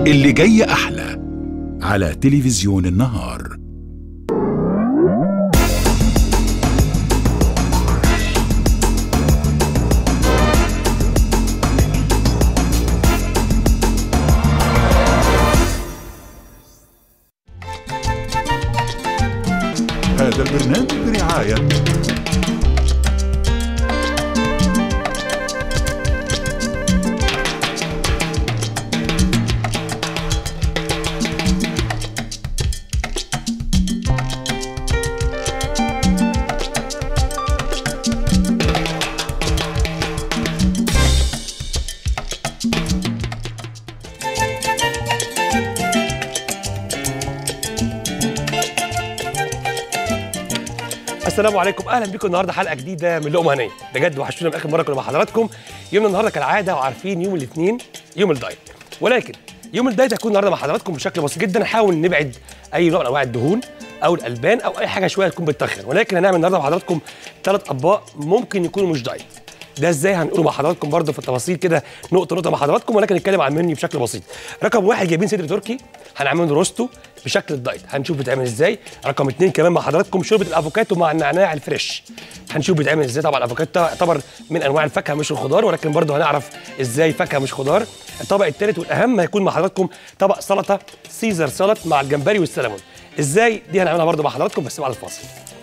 اللي جاي أحلى على تلفزيون النهار هذا البرنامج برعاية السلام عليكم اهلا بكم النهارده حلقه جديده من لقمه هنيه بجد وحشونا من اخر مره كنا مع حضراتكم يومنا النهارده كالعاده وعارفين يوم الاثنين يوم الدايت ولكن يوم الدايت هيكون النهارده مع حضراتكم بشكل بسيط جدا نحاول نبعد اي نوع من انواع الدهون او الالبان او اي حاجه شويه تكون بتتخن ولكن هنعمل النهارده مع حضراتكم ثلاث اطباق ممكن يكونوا مش دايت ده ازاي هنقوله مع حضراتكم برضه في التفاصيل كده نقطه نقطه مع حضراتكم ولكن نتكلم عن المنيو بشكل بسيط رقم واحد جايبين صدر تركي هنعمله روستو بشكل الدايت هنشوف بيتعمل ازاي رقم اتنين كمان مع حضراتكم شوربه الافوكاتو مع النعناع الفريش هنشوف بيتعمل ازاي طبعا الافوكاتو يعتبر من انواع الفاكهه مش الخضار ولكن برضه هنعرف ازاي فاكهه مش خضار الطبق الثالث والاهم هيكون مع حضراتكم طبق سلطه سيزر سلطه مع الجمبري والسلمون ازاي دي هنعملها برضه مع حضراتكم بس بعد الفاصل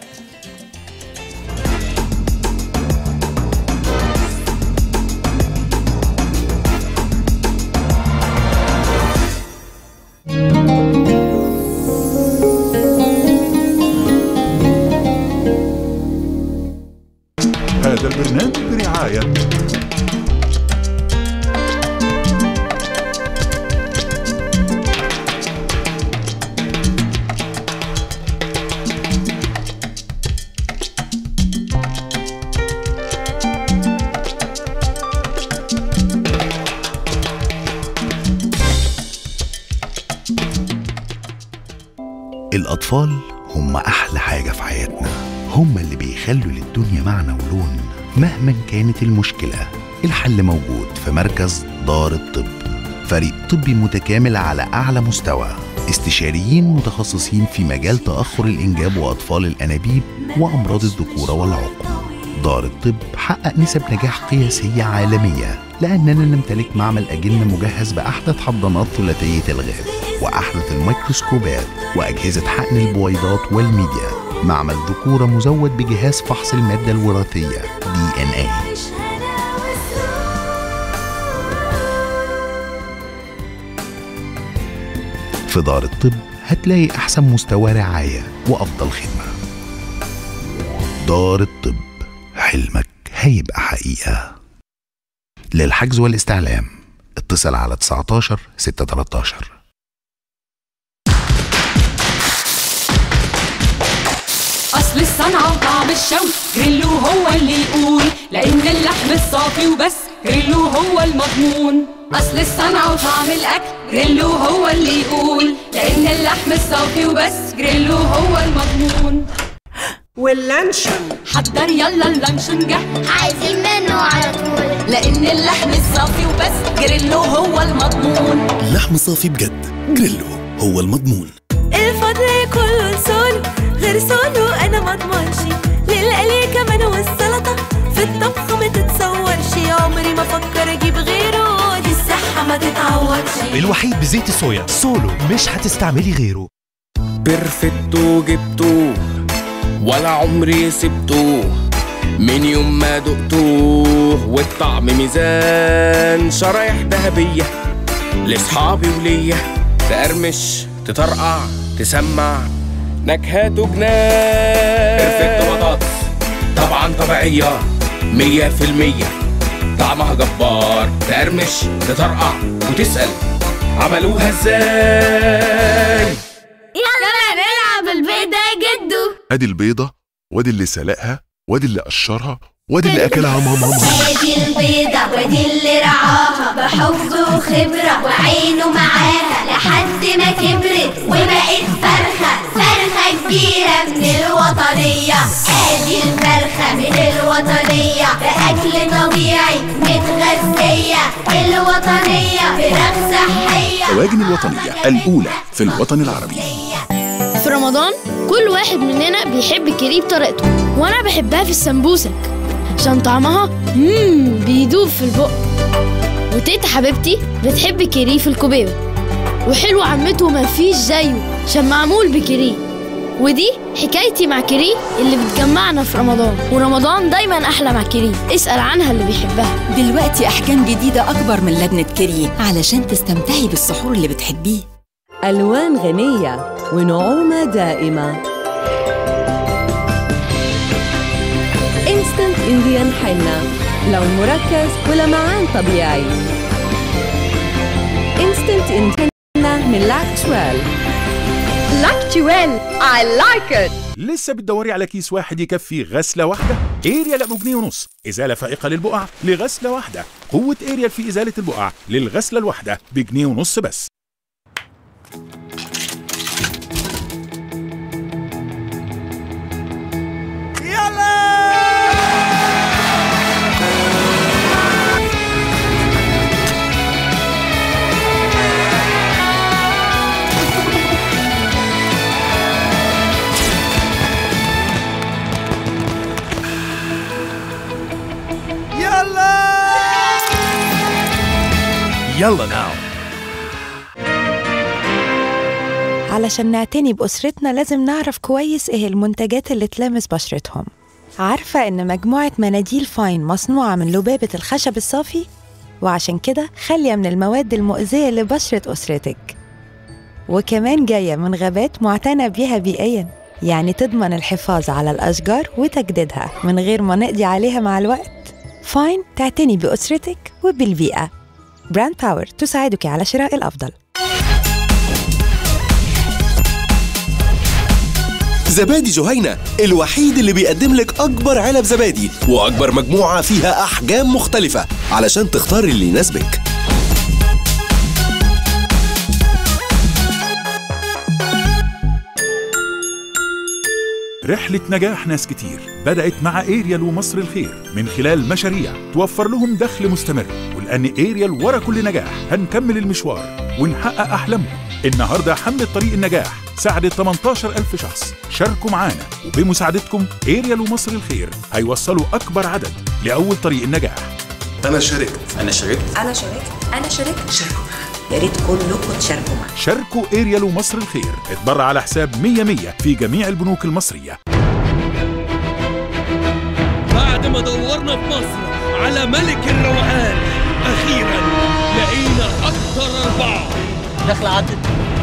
هذا البرنامج برعاية الأطفال هم أحلى حاجة في حياتنا هم اللي بيخلوا للدنيا معنى ولون مهما كانت المشكلة الحل موجود في مركز دار الطب فريق طبي متكامل على أعلى مستوى استشاريين متخصصين في مجال تأخر الإنجاب وأطفال الأنابيب وأمراض الذكورة والعقم دار الطب حقق نسب نجاح قياسية عالمية لأننا نمتلك معمل أجنة مجهز بأحدث حضانات ثلاثية الغاز وأحدث الميكروسكوبات وأجهزة حقن البويضات والميديا معمل ذكورة مزود بجهاز فحص المادة الوراثية دي ان اي في دار الطب هتلاقي أحسن مستوى رعاية وأفضل خدمة دار الطب حلمك هيبقى حقيقة للحجز والاستعلام اتصل على 19 613 اصل الصنعة وطعم الشوي جريلو هو اللي يقول لان اللحم الصافي وبس جريلو هو المضمون اصل الصنعة وطعم الاكل جريلو هو اللي يقول لان اللحم الصافي وبس جريلو هو المضمون واللانشون حضر يلا اللانشون جه عايزين منه على طول لان اللحم الصافي وبس جريلو هو المضمون لحم صافي بجد جريلو هو المضمون الفضل كله لسولو غير سولو انا ما اضمنش للقلي كمان والسلطه في الطبخ ما تتصورش عمري ما افكر اجيب غيره دي الصحه ما تتعوضش الوحيد بزيت الصويا سولو مش هتستعملي غيره بيرفكتو جبتوه ولا عمري سبتوه من يوم ما دقتوه والطعم ميزان شرايح ذهبية لصحابي وليا تقرمش تطرقع تسمع نكهاته جنان بيرفكتو بطاطس طبعا طبيعية مية في المية طعمها جبار تقرمش تطرقع وتسأل عملوها ازاي يلا نلعب البيضة يا جدو ادي البيضة وادي اللي سلقها وادي اللي قشرها وادي اللي اكلها ماما ادي البيضة ودي اللي رعاها بحب وخبرة وعينه معاها لحد ما كبرت وبقت فرخة فرخة كبيرة من الوطنية ادي الفرخة من الوطنية بأكل طبيعي متغذية الوطنية فراخ صحية الدواجن الوطنية الأولى في الوطن العربي في رمضان كل واحد مننا بيحب الكيري بطريقته وانا بحبها في السمبوسك عشان طعمها مم بيدوب في البق وتيتا حبيبتي بتحب الكيري في الكوبيبه وحلو عمته مفيش زيه عشان معمول بكيري ودي حكايتي مع كيري اللي بتجمعنا في رمضان ورمضان دايما احلى مع كيري اسال عنها اللي بيحبها دلوقتي أحجام جديدة أكبر من لبنة كيري علشان تستمتعي بالسحور اللي بتحبيه ألوان غنية ونعومة دائمة انستنت انديان حنة لون مركز ولمعان طبيعي انستنت انديان حنة من لاكتويل لاكتويل I like it لسه بتدوري على كيس واحد يكفي غسلة واحدة؟ اريال ابو جنيه ونص إزالة فائقة للبقع لغسلة واحدة قوة اريال في إزالة البقع للغسلة الواحدة بجنيه ونص بس يلا ناو علشان نعتني بأسرتنا لازم نعرف كويس إيه المنتجات اللي تلامس بشرتهم عارفة إن مجموعة مناديل فاين مصنوعة من لبابة الخشب الصافي وعشان كده خالية من المواد المؤذية لبشرة أسرتك وكمان جاية من غابات معتنى بيها بيئيا يعني تضمن الحفاظ على الأشجار وتجديدها من غير ما نقضي عليها مع الوقت فاين تعتني بأسرتك وبالبيئة براند باور تساعدك على شراء الأفضل زبادي جهينة الوحيد اللي بيقدم لك أكبر علب زبادي وأكبر مجموعة فيها أحجام مختلفة علشان تختاري اللي يناسبك رحلة نجاح ناس كتير بدأت مع إيريال ومصر الخير من خلال مشاريع توفر لهم دخل مستمر ولأن إيريال ورا كل نجاح هنكمل المشوار ونحقق أحلامهم النهاردة حملة طريق النجاح ساعدت 18 ألف شخص شاركوا معانا وبمساعدتكم إيريال ومصر الخير هيوصلوا أكبر عدد لأول طريق النجاح أنا شاركت أنا شاركت أنا شاركت أنا شاركت شاركوا يا ريت كلكم تشاركوا معايا شاركوا إيريال ومصر الخير اتبرع على حساب 100 100 في جميع البنوك المصرية بعد ما دورنا في مصر على ملك الروقان اخيرا لقينا اكتر اربعه داخل عدت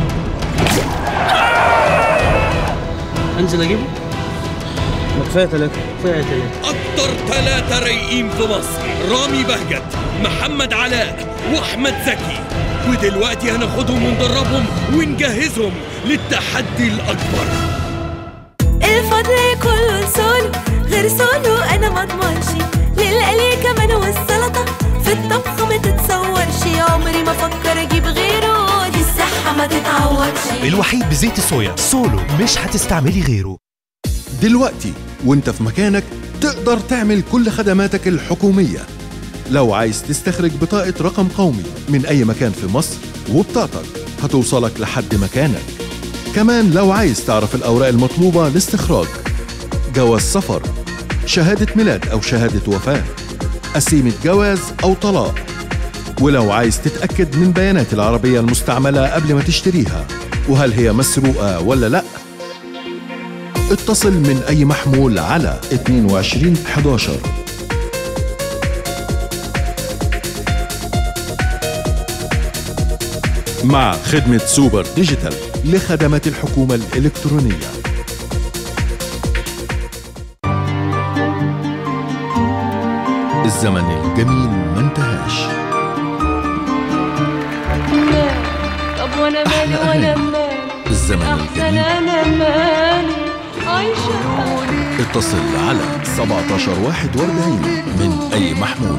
انزل اجيبه ما كفايه ثلاثه كفايه ثلاثه اكتر ثلاثه رايقين في مصر رامي بهجت محمد علاء واحمد زكي ودلوقتي هناخدهم وندربهم ونجهزهم للتحدي الاكبر الفضل كله لسولو غير سولو انا ما اضمنش للقلي كمان والسلطه في الطبخ ما تتصورش عمري ما افكر اجيب غيره دي الصحه ما تتعوضش الوحيد بزيت الصويا سولو مش هتستعملي غيره دلوقتي وانت في مكانك تقدر تعمل كل خدماتك الحكومية لو عايز تستخرج بطاقة رقم قومي من أي مكان في مصر وبطاقتك هتوصلك لحد مكانك كمان لو عايز تعرف الأوراق المطلوبة لاستخراج جواز سفر شهادة ميلاد أو شهادة وفاة قسيمة جواز أو طلاق ولو عايز تتأكد من بيانات العربية المستعملة قبل ما تشتريها وهل هي مسروقة ولا لأ اتصل من أي محمول على 22 11 مع خدمة سوبر ديجيتال لخدمات الحكومة الإلكترونية الزمن الجميل ما انتهاش طب وانا مالي وانا مالي الزمن احسن الجميل انا مالي عايشه اتصل على 17 41 من أي محمول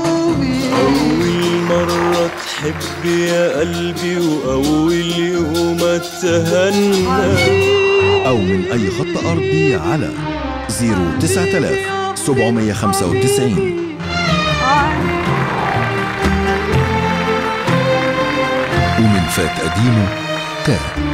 أول مرة تحب يا قلبي وأول يوم اتهنى أو من أي خط أرضي على 09000 795 ومن فات قديمه تاه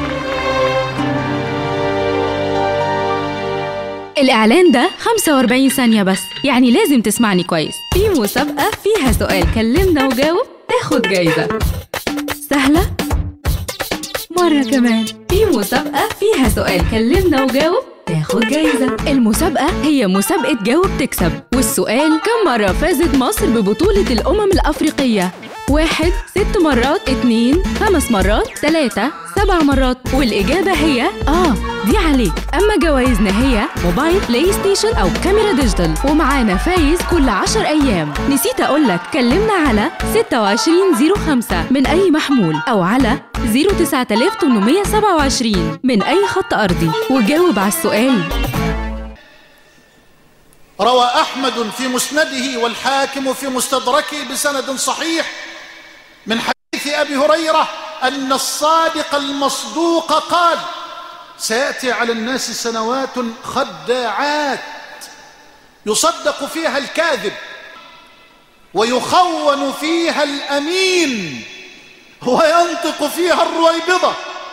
الإعلان ده 45 ثانية بس يعني لازم تسمعني كويس في مسابقة فيها سؤال كلمنا وجاوب تاخد جايزة سهلة؟ مرة كمان في مسابقة فيها سؤال كلمنا وجاوب تاخد جايزة المسابقة هي مسابقة جاوب تكسب والسؤال كم مرة فازت مصر ببطولة الأمم الأفريقية؟ واحد ست مرات اتنين خمس مرات تلاتة سبع مرات والإجابة هي آه دي عليك أما جوائزنا هي موبايل بلاي ستيشن أو كاميرا ديجيتال ومعانا فايز كل عشر أيام نسيت أقولك كلمنا على 2605 من أي محمول أو على 09827 من أي خط أرضي وجاوب على السؤال روى أحمد في مسنده والحاكم في مستدركه بسند صحيح من حديث أبي هريرة أن الصادق المصدوق قال سيأتي على الناس سنوات خداعات يصدق فيها الكاذب ويخون فيها الأمين وينطق فيها الرويبضة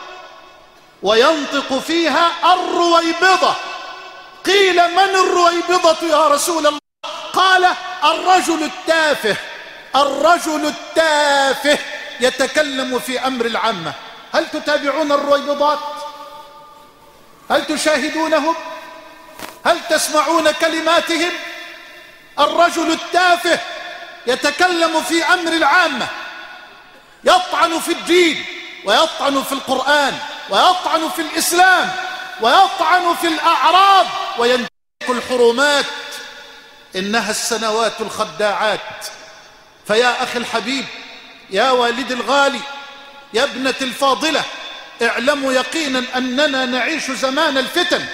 وينطق فيها الرويبضة قيل من الرويبضة يا رسول الله قال الرجل التافه الرجل التافه يتكلم في أمر العامة هل تتابعون الرويبضات هل تشاهدونهم هل تسمعون كلماتهم الرجل التافه يتكلم في أمر العامة يطعن في الدين ويطعن في القرآن ويطعن في الإسلام ويطعن في الأعراض وينتهك الحرمات إنها السنوات الخداعات فيا أخي الحبيب يا والدي الغالي يا ابنة الفاضلة اعلموا يقينا أننا نعيش زمان الفتن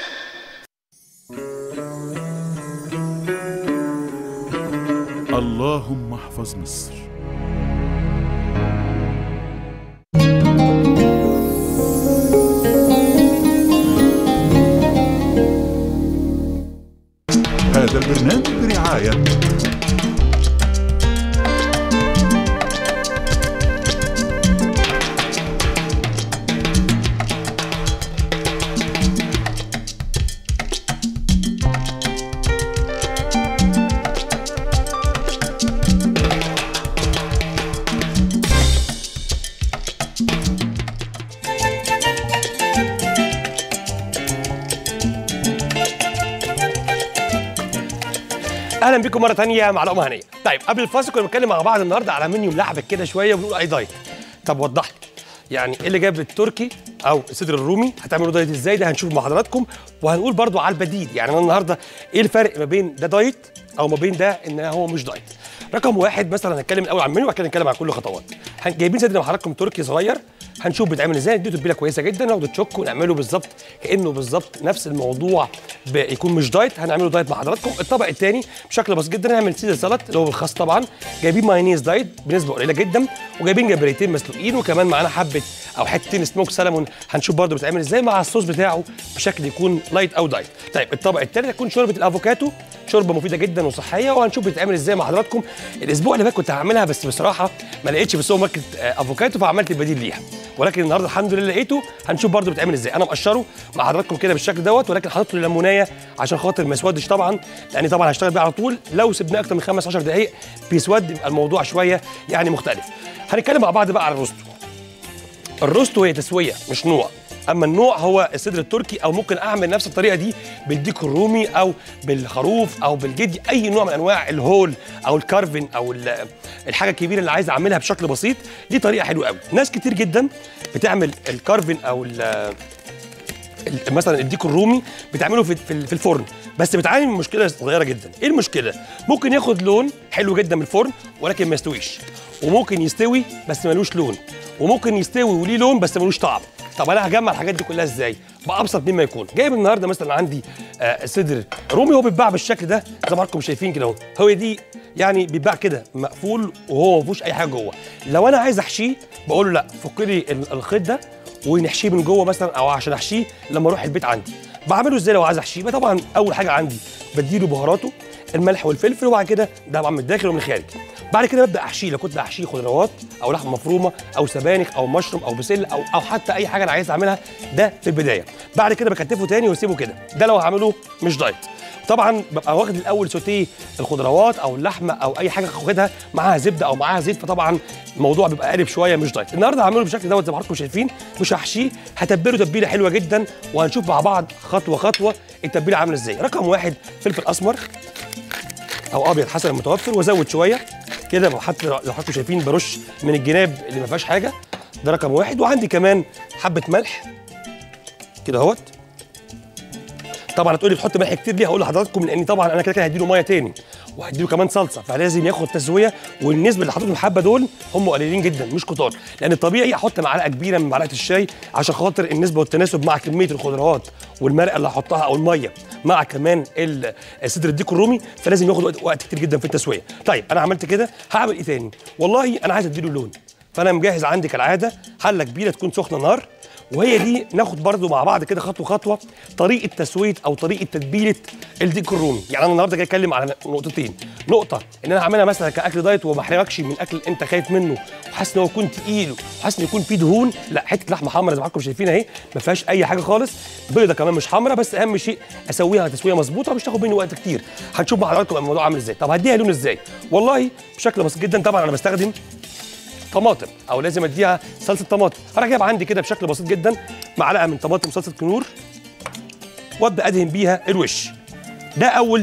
اللهم احفظ مصر هذا البرنامج برعاية اهلا بكم مره تانية مع لقمه هنيه طيب قبل الفاصل كنا بنتكلم مع بعض النهارده على منيو ملعبك كده شويه وبنقول اي دايت طب وضح لي يعني ايه اللي جاب التركي او الصدر الرومي هتعملوا دايت ازاي ده هنشوف مع حضراتكم وهنقول برضو على البديل يعني انا النهارده ايه الفرق ما بين ده دايت او ما بين ده ان هو مش دايت رقم واحد مثلا هنتكلم الاول عن المنيو وبعد كده نتكلم عن كل الخطوات هن- جايبين صدر مع حضراتكم تركي صغير هنشوف بيتعمل ازاي نديه تتبيله كويسه جدا ناخده تشوك ونعمله بالظبط كانه بالظبط نفس الموضوع بيكون مش دايت هنعمله دايت مع حضراتكم الطبق الثاني بشكل بسيط جدا هنعمل سيزر سلطه اللي هو بالخاص طبعا جايبين مايونيز دايت بنسبه قليله جدا وجايبين جبريتين مسلوقين وكمان معانا حبه او حتتين سموك سلمون هنشوف برده بيتعمل ازاي مع الصوص بتاعه بشكل يكون لايت او دايت طيب الطبق الثالث هيكون شوربه الافوكاتو شوربه مفيده جدا وصحيه وهنشوف بتتعمل ازاي مع حضراتكم الاسبوع اللي فات كنت هعملها بس بصراحه ما لقيتش في السوبر ماركت آه، افوكاتو فعملت البديل ليها ولكن النهارده الحمد لله لقيته هنشوف برده بيتعمل ازاي انا مقشره مع حضراتكم كده بالشكل دوت ولكن حاطط له ليمونايه عشان خاطر ما يسودش طبعا لان طبعا هشتغل بيه على طول لو سيبناه اكتر من 5 10 دقائق بيسود يبقى الموضوع شويه يعني مختلف هنتكلم مع بعض بقى على الروستو الروستو هي تسويه مش نوع اما النوع هو الصدر التركي او ممكن اعمل نفس الطريقه دي بالديك الرومي او بالخروف او بالجدي اي نوع من انواع الهول او الكارفن او ال- الحاجه الكبيره اللي عايز اعملها بشكل بسيط دي طريقه حلوه قوي ناس كتير جدا بتعمل الكارفن او ال- ال- مثلا الديك الرومي بتعمله في في في الفرن بس بتعاني من مشكله صغيره جدا ايه المشكله ممكن ياخد لون حلو جدا من الفرن ولكن ما يستويش وممكن يستوي بس ملوش لون وممكن يستوي وليه لون بس ملوش طعم طب انا هجمع الحاجات دي كلها ازاي بابسط مما يكون جايب النهارده مثلا عندي آه صدر رومي هو بيتباع بالشكل ده زي ما حضراتكم شايفين كده اهو هو دي يعني بيتباع كده مقفول وهو ما فيهوش اي حاجه جوه لو انا عايز احشيه بقول له لا فك لي ال- الخيط ده ونحشيه من جوه مثلا او عشان احشيه لما اروح البيت عندي بعمله ازاي لو عايز احشيه بقى طبعا اول حاجه عندي بديله بهاراته الملح والفلفل وبعد كده ده طبعا من الداخل ومن الخارج بعد كده ببدا احشيه لو كنت احشيه خضروات او لحمه مفرومه او سبانخ او مشروم او بسله او او حتى اي حاجه انا عايز اعملها ده في البدايه بعد كده بكتفه تاني واسيبه كده ده لو هعمله مش دايت طبعا ببقى واخد الاول سوتيه الخضروات او اللحمه او اي حاجه واخدها معاها زبده او معاها زيت فطبعا الموضوع بيبقى قالب شويه مش دايت النهارده هعمله بالشكل دوت زي ما حضراتكم شايفين مش هحشيه هتبله تتبيله حلوه جدا وهنشوف مع بعض خطوه خطوه التتبيله عامله ازاي رقم واحد فلفل اسمر او ابيض حسب المتوفر وازود شويه كده حتى لو حضراتكم شايفين برش من الجناب اللي ما فيهاش حاجه ده رقم واحد وعندي كمان حبه ملح كده اهوت طبعا هتقولي تحط ملح كتير ليه هقول لحضراتكم لان طبعا انا كده كده هديله ميه تاني وهديله كمان صلصه فلازم ياخد تسويه والنسبه اللي حاططهم الحبه دول هم قليلين جدا مش كتار لان الطبيعي احط معلقه كبيره من معلقه الشاي عشان خاطر النسبه والتناسب مع كميه الخضروات والمرقه اللي هحطها او الميه مع كمان ال- صدر الديك الرومي فلازم ياخد وقت, وقت كتير جدا في التسويه طيب انا عملت كده هعمل ايه تاني والله انا عايز اديله لون فانا مجهز عندي كالعاده حله كبيره تكون سخنه نار وهي دي ناخد برضو مع بعض كده خطوه خطوه طريقه تسويه او طريقه تتبيله الديك الرومي يعني انا النهارده جاي اتكلم على نقطتين نقطه ان انا هعملها مثلا كاكل دايت وما احرجكش من اكل انت خايف منه وحاسس ان هو يكون تقيل وحاسس ان يكون فيه دهون لا حته لحمه حمراء زي ما حضراتكم شايفين اهي ما فيهاش اي حاجه خالص بيضه كمان مش حمراء بس اهم شيء اسويها تسويه مظبوطه مش تاخد مني وقت كتير هنشوف مع حضراتكم الموضوع عامل ازاي طب هديها لون ازاي والله بشكل بسيط جدا طبعا انا بستخدم طماطم او لازم اديها صلصه طماطم انا جايب عندي كده بشكل بسيط جدا معلقه من طماطم صلصه كنور وابدا ادهن بيها الوش ده اول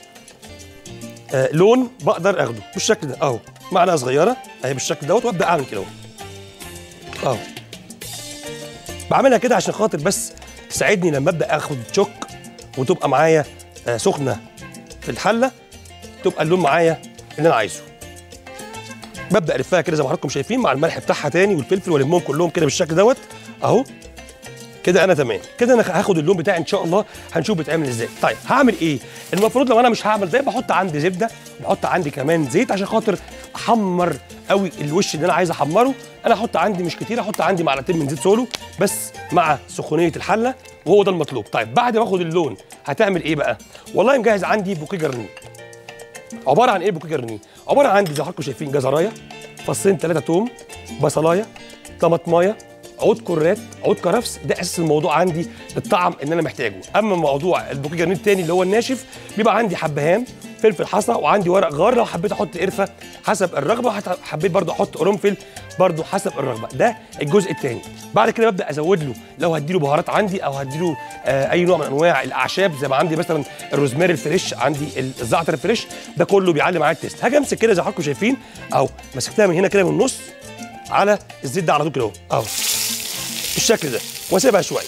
آه لون بقدر اخده بالشكل ده اهو معلقه صغيره اهي بالشكل دوت وابدا اعمل كده اهو اهو بعملها كده عشان خاطر بس تساعدني لما ابدا اخد تشوك وتبقى معايا آه سخنه في الحله تبقى اللون معايا اللي انا عايزه ببدا الفها كده زي ما حضراتكم شايفين مع الملح بتاعها تاني والفلفل والمهم كلهم كده بالشكل دوت اهو كده انا تمام كده انا هاخد اللون بتاعي ان شاء الله هنشوف بيتعمل ازاي طيب هعمل ايه المفروض لو انا مش هعمل ده بحط عندي زبده بحط عندي كمان زيت عشان خاطر احمر قوي الوش اللي انا عايز احمره انا احط عندي مش كتير احط عندي معلقتين من زيت سولو بس مع سخونيه الحله وهو ده المطلوب طيب بعد ما اخد اللون هتعمل ايه بقى والله مجهز عندي بوكيه جرنيه عباره عن ايه بوكيه جرنيه عباره عن عندي زي ما حضراتكم شايفين جزرايه فصين ثلاثه توم بصلايه طماطمايه عود كرات عود كرفس ده اساس الموضوع عندي الطعم اللي انا محتاجه اما موضوع البوكيه جرنيه التاني اللي هو الناشف بيبقى عندي حبهان فلفل حصى وعندي ورق غار لو حبيت احط قرفه حسب الرغبه وحت- حبيت برضو احط قرنفل برضو حسب الرغبه ده الجزء الثاني بعد كده ببدا ازود له لو هديله بهارات عندي او هديله آه اي نوع من انواع الاعشاب زي ما عندي مثلا الروزماري الفريش عندي الزعتر الفريش ده كله بيعلي معايا التيست هاجي امسك كده زي ما حضراتكم شايفين اهو مسكتها من هنا كده من النص على الزيت ده على طول كده اهو اهو بالشكل ده واسيبها شويه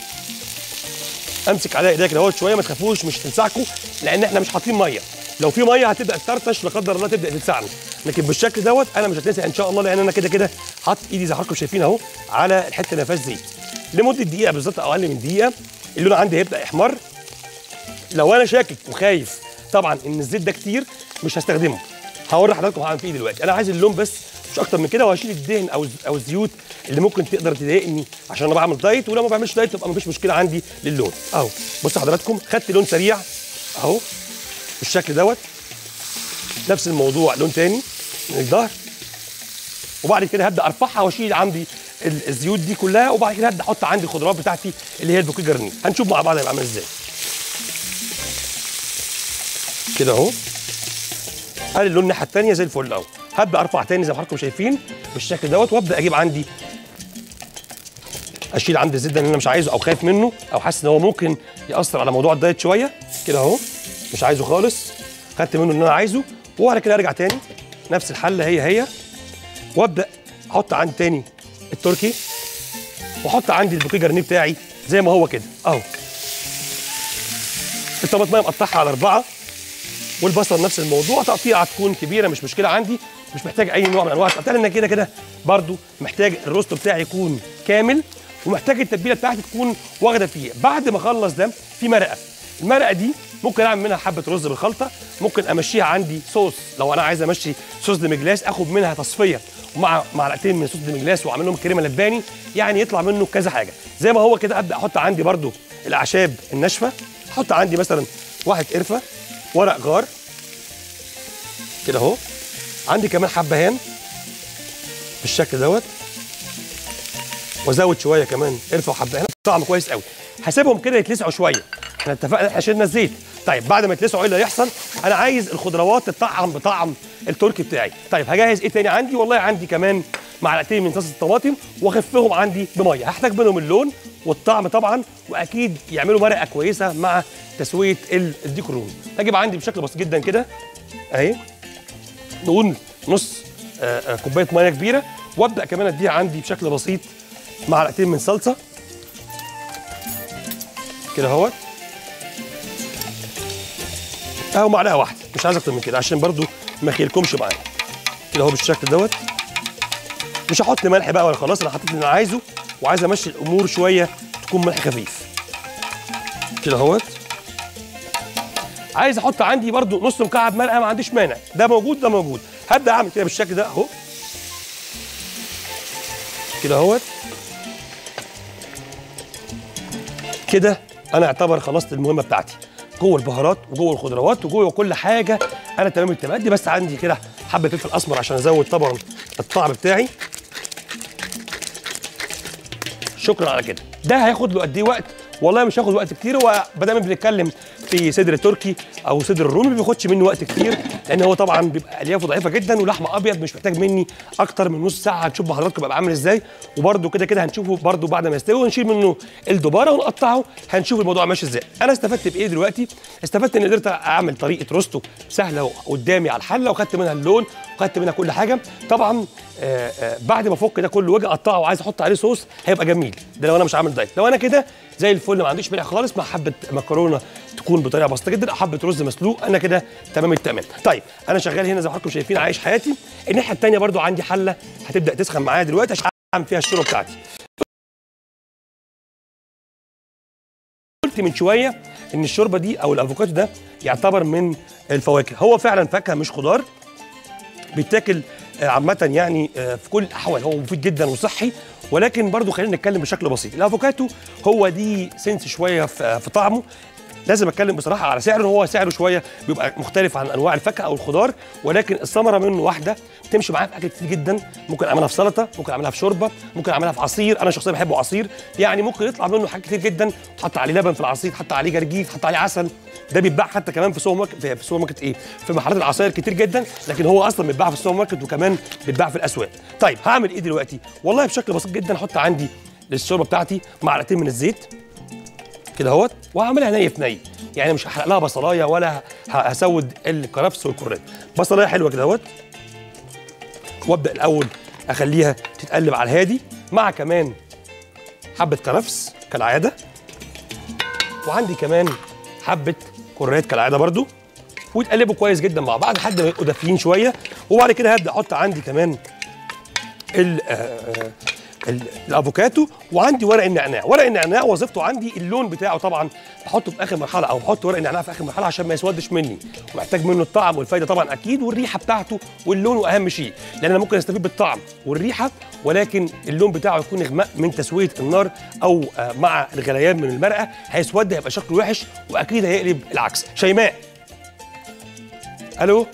امسك عليها ايديا كده اهوت شويه ما تخافوش مش تلسعكم لان احنا مش حاطين ميه لو في ميه هتبدا تطرطش لا قدر الله تبدا تلسعنا لكن بالشكل دوت انا مش هتلسع ان شاء الله لان انا كده كده حاطط ايدي زي ما حضراتكم شايفين اهو على الحته اللي ما فيهاش زيت لمده دقيقه بالظبط او اقل من دقيقه اللون عندي هيبدا يحمر لو انا شاكك وخايف طبعا ان الزيت ده كتير مش هستخدمه هوري حضراتكم هعمل فيه إيه دلوقتي انا عايز اللون بس مش اكتر من كده وهشيل الدهن او او الزيوت اللي ممكن تقدر تضايقني عشان انا بعمل دايت ولو ما بعملش دايت تبقى مفيش مشكله عندي للون اهو بصوا حضراتكم خدت لون سريع اهو بالشكل دوت نفس الموضوع لون تاني من الظهر وبعد كده هبدا ارفعها واشيل عندي ال- الزيوت دي كلها وبعد كده هبدا احط عندي الخضروات بتاعتي اللي هي البوكيه جرنيه هنشوف مع بعض هيبقى عامل ازاي كده اهو قال اللون الناحيه الثانيه زي الفل اهو هبدا ارفع تاني زي ما حضراتكم شايفين بالشكل دوت وابدا اجيب عندي اشيل عندي الزيت ده اللي انا مش عايزه او خايف منه او حاسس ان هو ممكن ياثر على موضوع الدايت شويه كده اهو مش عايزه خالص خدت منه اللي انا عايزه وبعد كده ارجع تاني نفس الحله هي هي وابدا احط عندي تاني التركي واحط عندي البوكيه جرنيه بتاعي زي ما هو كده اهو الطماطمايه مقطعها على اربعه والبصل نفس الموضوع تقطيعه تكون كبيره مش مشكله عندي مش محتاج اي نوع من انواع التقطيع لان كده كده برضو محتاج الروست بتاعي يكون كامل ومحتاج التتبيله بتاعتي تكون واخده فيه بعد ما اخلص ده في مرقه المرقه دي ممكن اعمل منها حبه رز بالخلطه ممكن امشيها عندي صوص لو انا عايز امشي صوص دمجلاس اخد منها تصفيه ومع معلقتين من صوص دمجلاس واعمل لهم كريمه لباني يعني يطلع منه كذا حاجه زي ما هو كده ابدا احط عندي برضو الاعشاب الناشفه احط عندي مثلا واحد قرفه ورق غار كده اهو عندي كمان حبهان بالشكل دوت وازود شويه كمان قرفه وحبهان طعم كويس قوي هسيبهم كده يتلسعوا شويه احنا اتفقنا احنا شلنا الزيت طيب بعد ما يتلسعوا ايه اللي هيحصل انا عايز الخضروات تطعم بطعم التركي بتاعي طيب هجهز ايه تاني عندي والله عندي كمان معلقتين من صلصه الطماطم واخفهم عندي بميه هحتاج منهم اللون والطعم طبعا واكيد يعملوا مرقه كويسه مع تسويه ال- الديك الرومي هجيب عندي بشكل بسيط جدا كده اهي نقول نص آه، آه، كوبايه ميه كبيره وابدا كمان اديها عندي بشكل بسيط معلقتين من صلصه كده اهوت اهو معلقه واحده مش عايز اكتر من كده عشان برضو ما يخيلكمش معايا كده اهو بالشكل دوت مش هحط ملح بقى ولا خلاص انا حطيت اللي انا عايزه وعايز امشي الامور شويه تكون ملح خفيف كده اهوت عايز احط عندي برضو نص مكعب مرقه ما عنديش مانع ده موجود ده موجود هبدا اعمل كده بالشكل ده اهو كده اهوت كده انا اعتبر خلصت المهمه بتاعتي جوه البهارات وجوه الخضروات وجوه كل حاجه انا تمام التمام ادي بس عندي كده حبه فلفل اسمر عشان ازود طبعا الطعم بتاعي شكرا على كده ده هياخد له قد ايه وقت والله مش هياخد وقت كتير هو ما دام بنتكلم في صدر تركي او صدر الرومي ما بياخدش مني وقت كتير لان هو طبعا بيبقى اليافه ضعيفه جدا ولحمه ابيض مش محتاج مني اكتر من نص ساعه هتشوف حضراتكم بيبقى عامل ازاي وبرده كده كده هنشوفه برده بعد ما يستوي ونشيل منه الدباره ونقطعه هنشوف الموضوع ماشي ازاي انا استفدت بايه دلوقتي استفدت ان قدرت اعمل طريقه روستو سهله قدامي على الحله وخدت منها اللون وخدت منها كل حاجه طبعا آه آه بعد ما افك ده كله واجي اقطعه وعايز احط عليه صوص هيبقى جميل ده لو انا مش عامل دايت لو انا كده زي الفل ما عنديش ملح خالص مع حبه مكرونه تكون بطريقه بسيطه جدا او حبه رز مسلوق انا كده تمام التمام طيب انا شغال هنا زي ما حضراتكم شايفين عايش حياتي الناحيه الثانيه برضو عندي حله هتبدا تسخن معايا دلوقتي عشان اعمل فيها الشوربه بتاعتي قلت من شويه ان الشوربه دي او الافوكادو ده يعتبر من الفواكه هو فعلا فاكهه مش خضار بيتاكل آه، عامة يعني آه، في كل الأحوال هو مفيد جدا وصحي ولكن برضو خلينا نتكلم بشكل بسيط الأفوكاتو هو دي سنس شوية في في طعمه لازم اتكلم بصراحه على سعره هو سعره شويه بيبقى مختلف عن انواع الفاكهه او الخضار ولكن الثمره منه واحده بتمشي معايا في اكل كتير جدا ممكن اعملها في سلطه ممكن اعملها في شوربه ممكن اعملها في عصير انا شخصيا بحبه عصير يعني ممكن يطلع منه حاجات كتير جدا تحط عليه لبن في العصير تحط عليه جرجير تحط عليه عسل ده بيتباع حتى كمان في سوبر ماركت في في سوبر ماركت ايه في محلات العصاير كتير جدا لكن هو اصلا بيتباع في السوبر ماركت وكمان بيتباع في الاسواق طيب هعمل ايه دلوقتي والله بشكل بسيط جدا احط عندي للشوربه بتاعتي معلقتين من الزيت كده اهوت وهعملها ني في ني يعني مش هحرق لها بصلايه ولا ه- هسود الكرفس والكرات بصلايه حلوه كده اهوت وابدا الاول اخليها تتقلب على الهادي مع كمان حبه كرفس كالعاده وعندي كمان حبه كرات كالعاده برضو ويتقلبوا كويس جدا مع بعض لحد ما يبقوا دافيين شويه وبعد كده هبدا احط عندي كمان ال- آه، آه، ال- الافوكاتو وعندي ورق النعناع ورق النعناع وظيفته عندي اللون بتاعه طبعا بحطه في اخر مرحله او بحط ورق النعناع في اخر مرحله عشان ما يسودش مني ومحتاج منه الطعم والفايده طبعا اكيد والريحه بتاعته واللون اهم شيء لان انا ممكن استفيد بالطعم والريحه ولكن اللون بتاعه يكون اغماء من تسويه النار او آه، مع الغليان من المرقه هيسود هيبقى شكله وحش واكيد هيقلب العكس شيماء الو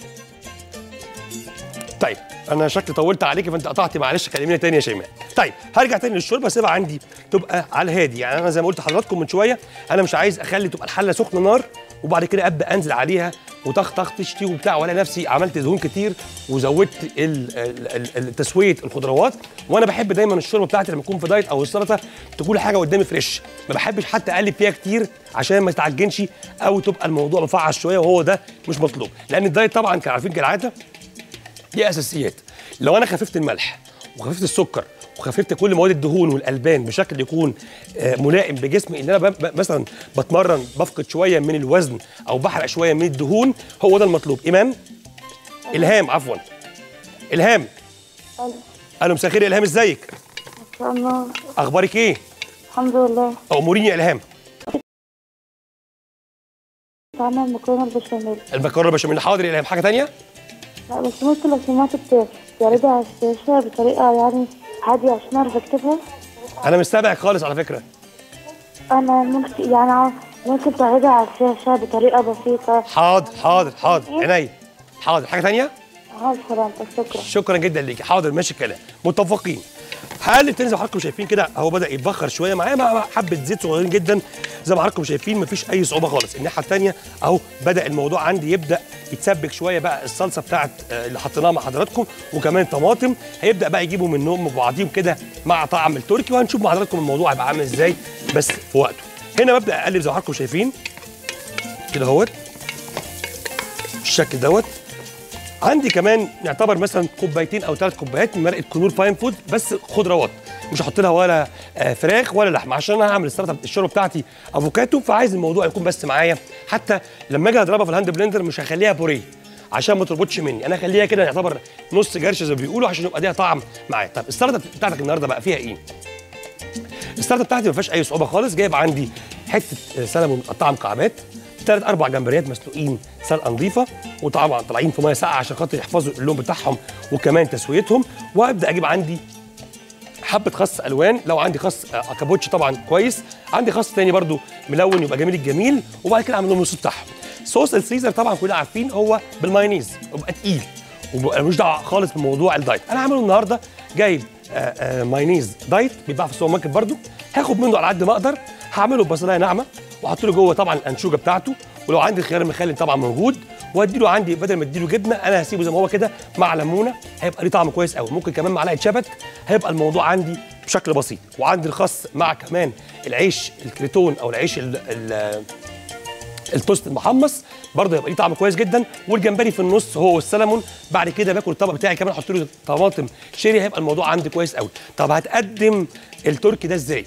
طيب انا شكلي طولت عليكي فانت قطعتي معلش كلميني تاني يا شيماء طيب هرجع تاني للشوربه سيبها عندي تبقى على الهادي يعني انا زي ما قلت لحضراتكم من شويه انا مش عايز اخلي تبقى الحله سخنه نار وبعد كده ابدا انزل عليها وطخ طخ تشتي وبتاع والاقي نفسي عملت دهون كتير وزودت ال- ال- ال- ال- تسويه الخضروات وانا بحب دايما الشوربه بتاعتي لما اكون في دايت او السلطه تكون حاجه قدامي فريش ما بحبش حتى اقلب فيها كتير عشان ما تتعجنش او تبقى الموضوع مفعص شويه وهو ده مش مطلوب لان الدايت طبعا كعارفين كالعاده دي اساسيات لو انا خففت الملح وخففت السكر وخففت كل مواد الدهون والالبان بشكل يكون آه، ملائم بجسمي ان انا ب- ب- مثلا بتمرن بفقد شويه من الوزن او بحرق شويه من الدهون هو ده المطلوب ايمان الهام عفوا الهام الو مساء الخير يا الهام ازيك ان شاء الله اخبارك ايه الحمد لله اموريني يا الهام تعمل مكرونه البشاميل المكرونه بشاميل حاضر يا الهام حاجه تانية لا بس ممكن لو سمحت ت- تعرضها على الشاشه بطريقه يعني هاديه عشان اعرف اكتبها انا مش سامعك خالص على فكره انا ممكن يعني ع- ممكن تعرضها على الشاشه بطريقه بسيطه حاضر حاضر حاضر عينيا حاضر حاجه تانية مع سلامتك شكرا شكرا جدا ليكي حاضر ماشي الكلام متفقين هل التاني زي ما حضراتكم شايفين كده اهو بدا يتبخر شويه معايا مع حبه زيت صغيرين جدا زي ما حضراتكم شايفين مفيش اي صعوبه خالص الناحيه الثانيه اهو بدا الموضوع عندي يبدا يتسبك شويه بقى الصلصه بتاعت آه، اللي حطيناها مع حضراتكم وكمان طماطم هيبدا بقى يجيبوا منهم بعضيهم كده مع طعم التركي وهنشوف مع حضراتكم الموضوع هيبقى عامل ازاي بس في وقته هنا ببدا اقلب زي ما حضراتكم شايفين كده اهوت بالشكل دوت عندي كمان يعتبر مثلا كوبايتين او ثلاث كوبايات من مرقه كنور فاين فود بس خضروات مش هحط لها ولا آه، فراخ ولا لحمه عشان انا هعمل السلطه الشوربه بتاعتي افوكاتو فعايز الموضوع يكون بس معايا حتى لما اجي اضربها في الهاند بلندر مش هخليها بوريه عشان ما تربطش مني انا هخليها كده يعتبر نص جرش زي ما بيقولوا عشان يبقى ليها طعم معايا طب السلطه بتاعتك النهارده بقى فيها ايه السلطه بتاعتي ما فيهاش اي صعوبه خالص جايب عندي حته آه، سلمون مقطعه مكعبات ثلاث اربع جمبريات مسلوقين سلقه نظيفه وطبعا طالعين في ميه ساقعه عشان خاطر يحفظوا اللون بتاعهم وكمان تسويتهم وابدا اجيب عندي حبه خس الوان لو عندي خس آه، كابوتش طبعا كويس عندي خس تاني برضو ملون يبقى جميل الجميل وبعد كده اعمل لهم الصوص بتاعهم صوص السيزر طبعا كلنا عارفين هو بالمايونيز يبقى تقيل وبقى ملوش دعوه خالص بموضوع الدايت انا هعمله النهارده جايب آه، آه، مايونيز دايت بيتباع في السوبر ماركت برضو هاخد منه على قد ما اقدر هعمله ببصلايه ناعمه واحط له جوه طبعا الانشوجه بتاعته ولو عندي الخيار المخلل طبعا موجود وادي له عندي بدل ما اديله جبنه انا هسيبه زي ما هو كده مع ليمونه هيبقى ليه طعم كويس قوي ممكن كمان معلقه شبت هيبقى الموضوع عندي بشكل بسيط وعندي الخس مع كمان العيش الكريتون او العيش ال ال التوست المحمص برضه هيبقى ليه طعم كويس جدا والجمبري في النص هو والسلمون بعد كده باكل الطبق بتاعي كمان احط له طماطم شيري هيبقى الموضوع عندي كويس قوي طب هتقدم التركي ده ازاي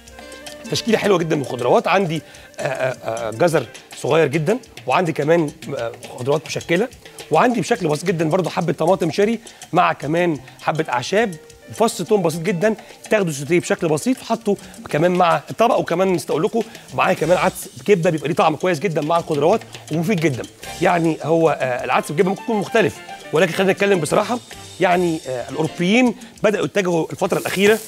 تشكيله حلوه جدا من الخضروات عندي آه، آه، آه، جزر صغير جدا وعندي كمان آه، خضروات مشكله وعندي بشكل بسيط جدا برضو حبه طماطم شيري مع كمان حبه اعشاب وفص توم بسيط جدا تاخدوا سوتيه بشكل بسيط وحطوا كمان مع الطبق وكمان نسيت اقول لكم معايا كمان عدس بكبه بيبقى ليه طعم كويس جدا مع الخضروات ومفيد جدا يعني هو آه، العدس بكبه ممكن يكون مختلف ولكن خلينا نتكلم بصراحه يعني آه، الاوروبيين بداوا يتجهوا الفتره الاخيره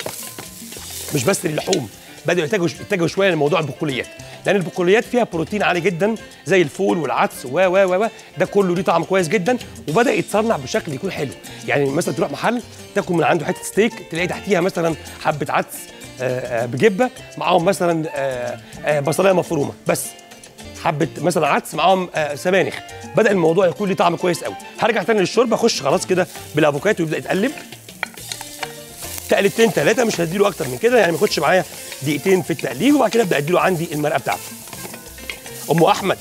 مش بس للحوم بدأوا يتجهوا يتجهوا شويه لموضوع البقوليات لان البقوليات فيها بروتين عالي جدا زي الفول والعدس و و و و ده كله ليه طعم كويس جدا وبدا يتصنع بشكل يكون حلو يعني مثلا تروح محل تاكل من عنده حته ستيك تلاقي تحتيها مثلا حبه عدس آه، آه، بجبه معاهم مثلا آه، آه، بصلايه مفرومه بس حبه مثلا عدس معاهم آه، سبانخ بدا الموضوع يكون ليه طعم كويس قوي هرجع تاني للشوربه اخش خلاص كده بالافوكاتو ويبدا يتقلب تقلبتين ثلاثه مش هديله اكتر من كده يعني ما ياخدش معايا دقيقتين في التقليب وبعد كده ابدا اديله عندي المرقه بتاعته ام احمد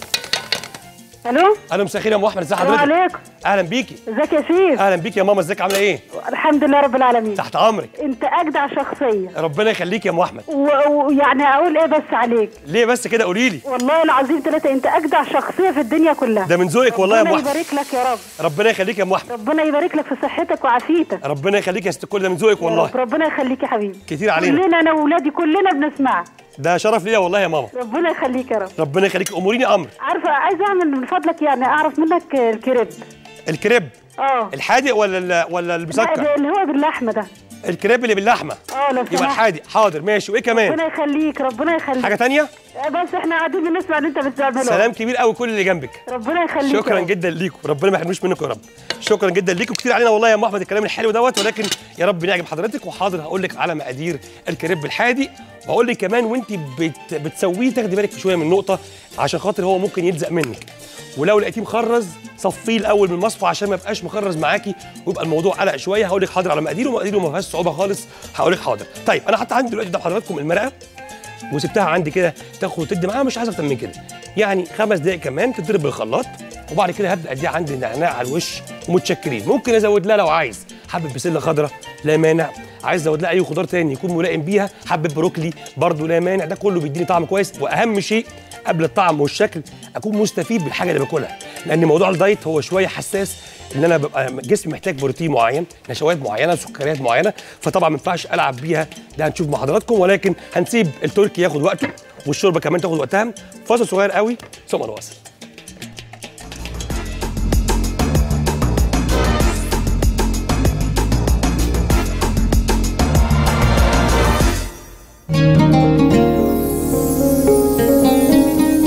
الو اهلا مساء الخير يا ام احمد ازي السلام حضرتك عليكم اهلا بيكي ازيك يا شيف اهلا بيكي يا ماما ازيك عامله ايه الحمد لله رب العالمين تحت امرك انت اجدع شخصيه ربنا يخليك يا ام احمد و- ويعني اقول ايه بس عليك ليه بس كده قولي لي والله العظيم ثلاثة انت اجدع شخصيه في الدنيا كلها ده من ذوقك والله يا ام ربنا احمد يبارك لك يا رب ربنا يخليك يا ام احمد ربنا يبارك لك في صحتك وعافيتك ربنا يخليك يا ست الكل ده من ذوقك يا والله رب ربنا يخليك يا حبيبي كتير علينا كلنا انا واولادي كلنا بنسمعك ده شرف ليا والله يا ماما ربنا يخليك يا رب ربنا يخليك اموريني امر عارفه عايزه اعمل من فضلك يعني اعرف منك الكريب الكريب اه الحادق ولا ال- ولا لا، المسكر اللي هو باللحمه ده الكريب اللي باللحمه اه لو يبقى سمحت الحادق حاضر ماشي وايه كمان ربنا يخليك ربنا يخليك حاجه تانية بس احنا قاعدين بنسمع اللي انت بتعمله سلام كبير قوي كل اللي جنبك ربنا يخليك يا شكرا رب. جدا ليكم ربنا ما يحرمنيش منكم يا رب شكرا جدا ليكم كتير علينا والله يا ام احمد الكلام الحلو دوت ولكن يا رب نعجب حضرتك وحاضر هقول لك على مقادير الكريب الحادق وهقول لك كمان وانت بت بتسويه تاخدي بالك شويه من نقطه عشان خاطر هو ممكن يلزق منك ولو لقيتيه مخرز صفيه الاول من المصفى عشان ما يبقاش مخرز معاكي ويبقى الموضوع قلق شويه هقول لك حاضر على مقاديره ومقاديره ما فيهاش صعوبه خالص هقول لك حاضر طيب انا حتى عندي دلوقتي قدام حضراتكم المرقه وسبتها عندي كده تاخد وتدي معاها مش عايز اكتر من كده يعني خمس دقائق كمان تضرب بالخلاط وبعد كده هبدا اديها عندي نعناع على الوش ومتشكرين ممكن ازود لها لو عايز حبه بسله خضراء لا مانع عايز ازود لها اي خضار تاني يكون ملائم بيها حبه بروكلي برضو لا مانع ده كله بيديني طعم كويس واهم شيء قبل الطعم والشكل اكون مستفيد بالحاجه اللي باكلها لان موضوع الدايت هو شويه حساس ان انا ببقى جسمي محتاج بروتين معين نشويات معينه سكريات معينه فطبعا ما ينفعش العب بيها ده هنشوف مع حضراتكم ولكن هنسيب التركي ياخد وقته والشوربه كمان تاخد وقتها فاصل صغير قوي ثم نواصل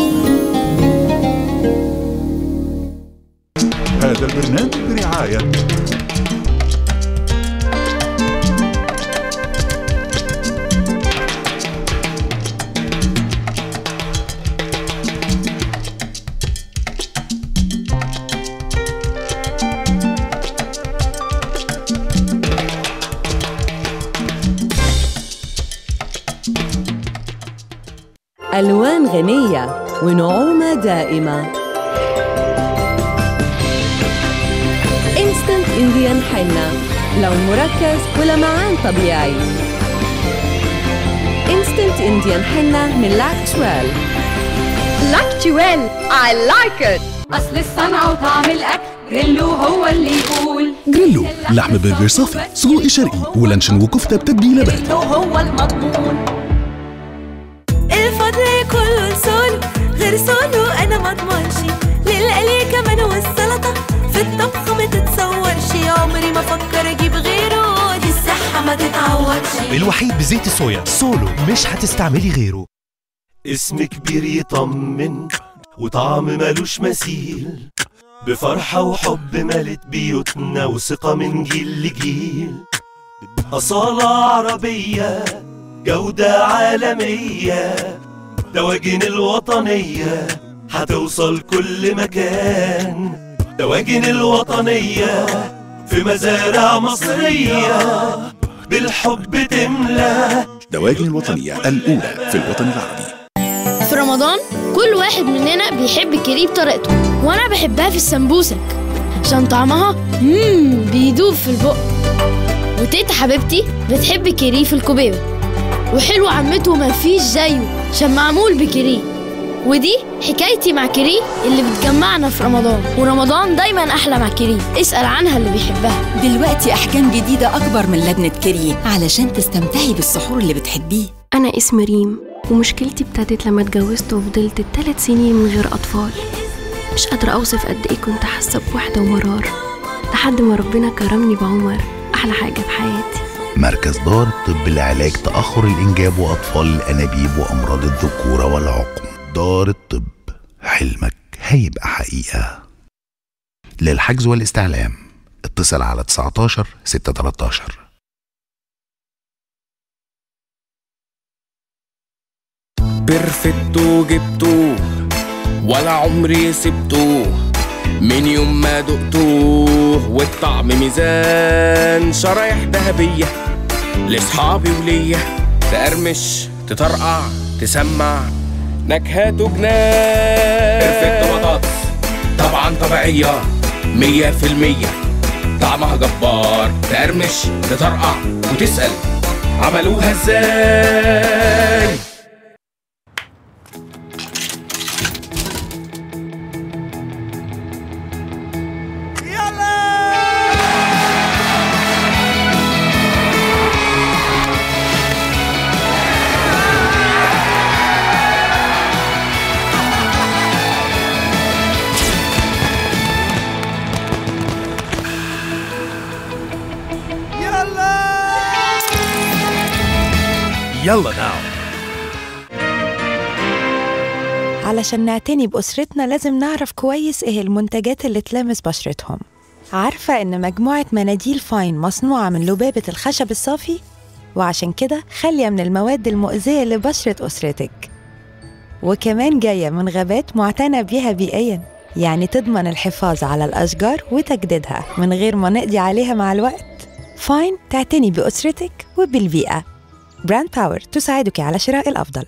هذا البرنامج برعاية ألوان غنية ونعومة دائمة انستنت انديان حنة لون مركز ولمعان طبيعي انستنت انديان حنة من لاكتويل لاكتويل I like it أصل الصنعة وطعم الأكل جريلو هو اللي يقول جريلو لحم برجر صافي سجق شرقي ولانشون وكفته بتتبيله بلدي هو المضمون الفضل كله لسولو غير سولو انا ما اضمنش للقلي كمان والسلطه في الطبخ ما تتصورش عمري ما افكر اجيب غيره دي الصحه ما تتعوضش الوحيد بزيت الصويا سولو مش هتستعملي غيره اسم كبير يطمن وطعم ملوش مثيل بفرحة وحب ملت بيوتنا وثقة من جيل لجيل أصالة عربية جودة عالمية دواجن الوطنية هتوصل كل مكان دواجن الوطنية في مزارع مصرية بالحب تملى دواجن الوطنية الأولى في الوطن العربي في رمضان كل واحد مننا بيحب الكريب بطريقته وانا بحبها في السمبوسك عشان طعمها مم بيدوب في البق وتيتا حبيبتي بتحب الكريب في الكوبيبه وحلو عمته مفيش زيه عشان معمول بكري ودي حكايتي مع كري اللي بتجمعنا في رمضان ورمضان دايما احلى مع كري اسال عنها اللي بيحبها دلوقتي أحجام جديدة أكبر من لبنة كريم علشان تستمتعي بالسحور اللي بتحبيه أنا اسمي ريم ومشكلتي ابتدت لما اتجوزت وفضلت الثلاث سنين من غير أطفال مش قادرة أوصف قد إيه كنت حاسة بوحدة ومرار لحد ما ربنا كرمني بعمر أحلى حاجة في حياتي مركز دار الطب لعلاج تأخر الإنجاب وأطفال الأنابيب وأمراض الذكورة والعقم دار الطب حلمك هيبقى حقيقة للحجز والاستعلام اتصل على 19 613 بيرفكتو جبتوه ولا عمري سبتوه من يوم ما دقتوه والطعم ميزان شرايح ذهبية لصحابي وليا تقرمش تطرقع تسمع نكهاته جنان بيرفكتو بطاطس طبعا طبيعية مية في المية طعمها جبار تقرمش تطرقع وتسأل عملوها ازاي يلا ناو علشان نعتني بأسرتنا لازم نعرف كويس إيه المنتجات اللي تلامس بشرتهم عارفة إن مجموعة مناديل فاين مصنوعة من لبابة الخشب الصافي وعشان كده خالية من المواد المؤذية لبشرة أسرتك وكمان جاية من غابات معتنى بيها بيئيا يعني تضمن الحفاظ على الأشجار وتجديدها من غير ما نقضي عليها مع الوقت فاين تعتني بأسرتك وبالبيئة براند باور تساعدك على شراء الأفضل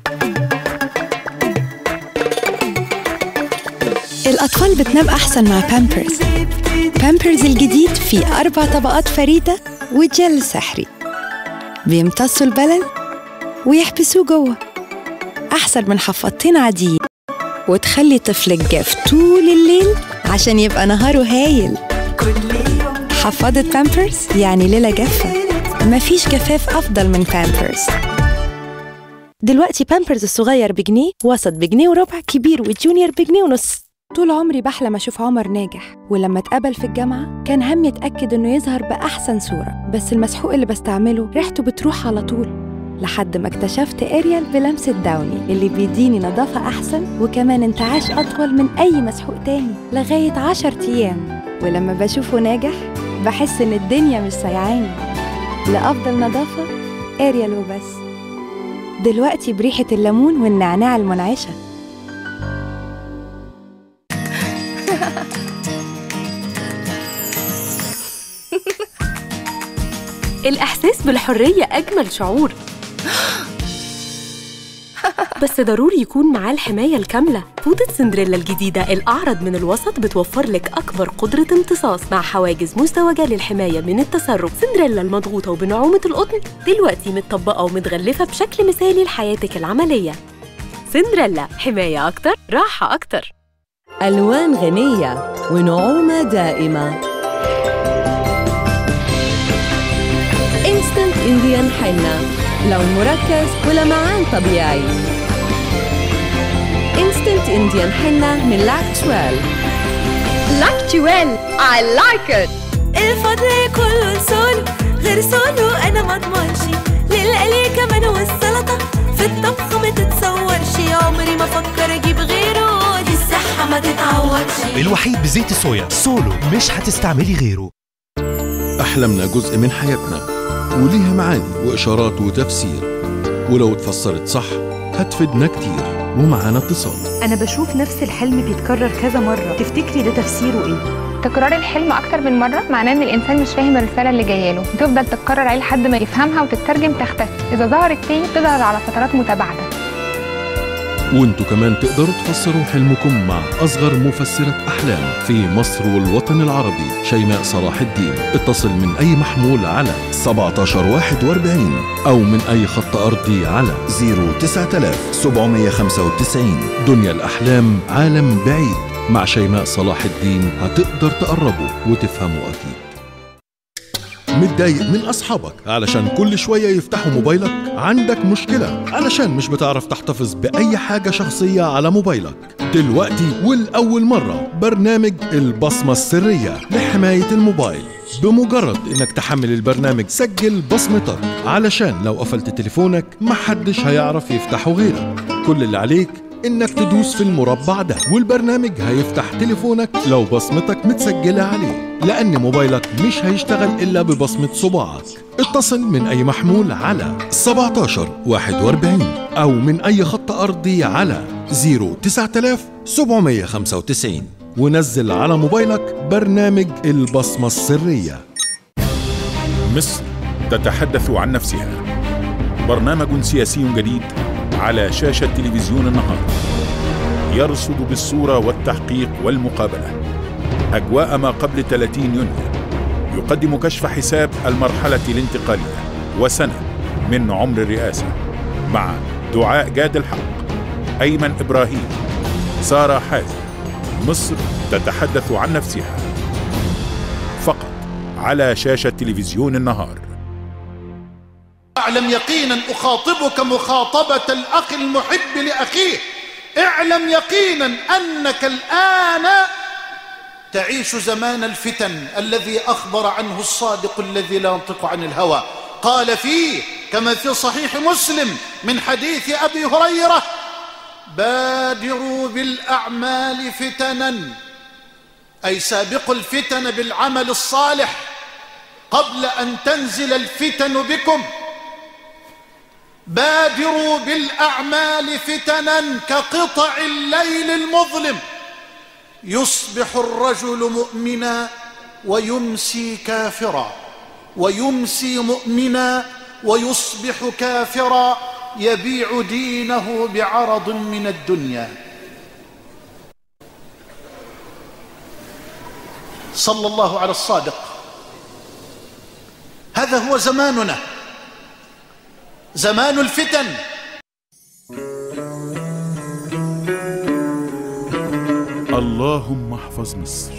الأطفال بتنام أحسن مع بامبرز بامبرز الجديد فيه أربع طبقات فريدة وجل سحري بيمتصوا البلل ويحبسوه جوه أحسن من حفاضتين عاديين وتخلي طفلك جاف طول الليل عشان يبقى نهاره هايل حفاضة بامبرز يعني ليلة جافة مفيش جفاف أفضل من بامبرز دلوقتي بامبرز الصغير بجنيه وسط بجنيه وربع كبير وجونيور بجنيه ونص طول عمري بحلم أشوف عمر ناجح ولما اتقبل في الجامعة كان همي أتأكد إنه يظهر بأحسن صورة بس المسحوق اللي بستعمله ريحته بتروح على طول لحد ما اكتشفت اريال بلمسة داوني اللي بيديني نظافة أحسن وكمان انتعاش أطول من أي مسحوق تاني لغاية عشر أيام ولما بشوفه ناجح بحس إن الدنيا مش سايعاني لأفضل نظافة اريال وبس دلوقتي بريحة الليمون والنعناع المنعشة الإحساس بالحرية أجمل شعور بس ضروري يكون معاه الحماية الكاملة فوطة سندريلا الجديدة الأعرض من الوسط بتوفر لك أكبر قدرة امتصاص مع حواجز مزدوجة للحماية من التسرب سندريلا المضغوطة وبنعومة القطن دلوقتي متطبقة ومتغلفة بشكل مثالي لحياتك العملية سندريلا حماية أكتر راحة أكتر ألوان غنية ونعومة دائمة انستنت انديان حنة لون مركز ولمعان طبيعي انستنت انديان حنة من لاكتويل لاكتويل I like it الفضل كله لسولو غير سولو انا ما اضمنش للقلي كمان والسلطه في الطبخ ما تتصورش عمري ما افكر اجيب غيره دي الصحه ما تتعوضش الوحيد بزيت الصويا سولو مش هتستعملي غيره أحلامنا جزء من حياتنا وليها معاني وإشارات وتفسير ولو اتفسرت صح هتفيدنا كتير ومعانا اتصال أنا بشوف نفس الحلم بيتكرر كذا مرة تفتكري ده تفسيره إيه؟ تكرار الحلم اكتر من مره معناه ان الانسان مش فاهم الرساله اللي جايه له تفضل تتكرر عليه لحد ما يفهمها وتترجم تختفي اذا ظهرت تاني بتظهر على فترات متباعده وانتوا كمان تقدروا تفسروا حلمكم مع أصغر مفسرة أحلام في مصر والوطن العربي شيماء صلاح الدين اتصل من أي محمول على 1741 أو من أي خط أرضي على 09795 دنيا الأحلام عالم بعيد مع شيماء صلاح الدين هتقدر تقربه وتفهمه أكيد متضايق من أصحابك علشان كل شوية يفتحوا موبايلك عندك مشكلة علشان مش بتعرف تحتفظ بأي حاجة شخصية على موبايلك دلوقتي والأول مرة برنامج البصمة السرية لحماية الموبايل بمجرد انك تحمل البرنامج سجل بصمتك علشان لو قفلت تليفونك محدش هيعرف يفتحه غيرك كل اللي عليك انك تدوس في المربع ده والبرنامج هيفتح تليفونك لو بصمتك متسجلة عليه لأن موبايلك مش هيشتغل إلا ببصمة صباعك اتصل من أي محمول على 17 41 أو من أي خط أرضي على 09795 ونزل على موبايلك برنامج البصمة السرية مصر تتحدث عن نفسها برنامج سياسي جديد على شاشة تلفزيون النهار يرصد بالصورة والتحقيق والمقابلة أجواء ما قبل 30 يونيو يقدم كشف حساب المرحلة الانتقالية وسنة من عمر الرئاسة مع دعاء جاد الحق أيمن إبراهيم سارة حازم مصر تتحدث عن نفسها فقط على شاشة تلفزيون النهار اعلم يقينا اخاطبك مخاطبه الاخ المحب لاخيه اعلم يقينا انك الان تعيش زمان الفتن الذي اخبر عنه الصادق الذي لا ينطق عن الهوى قال فيه كما في صحيح مسلم من حديث ابي هريره بادروا بالاعمال فتنا اي سابقوا الفتن بالعمل الصالح قبل ان تنزل الفتن بكم بادروا بالاعمال فتنا كقطع الليل المظلم يصبح الرجل مؤمنا ويمسي كافرا ويمسي مؤمنا ويصبح كافرا يبيع دينه بعرض من الدنيا صلى الله على الصادق هذا هو زماننا زمان الفتن اللهم احفظ مصر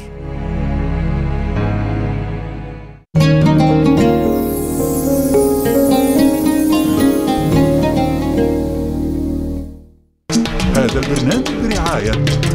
هذا البرنامج برعاية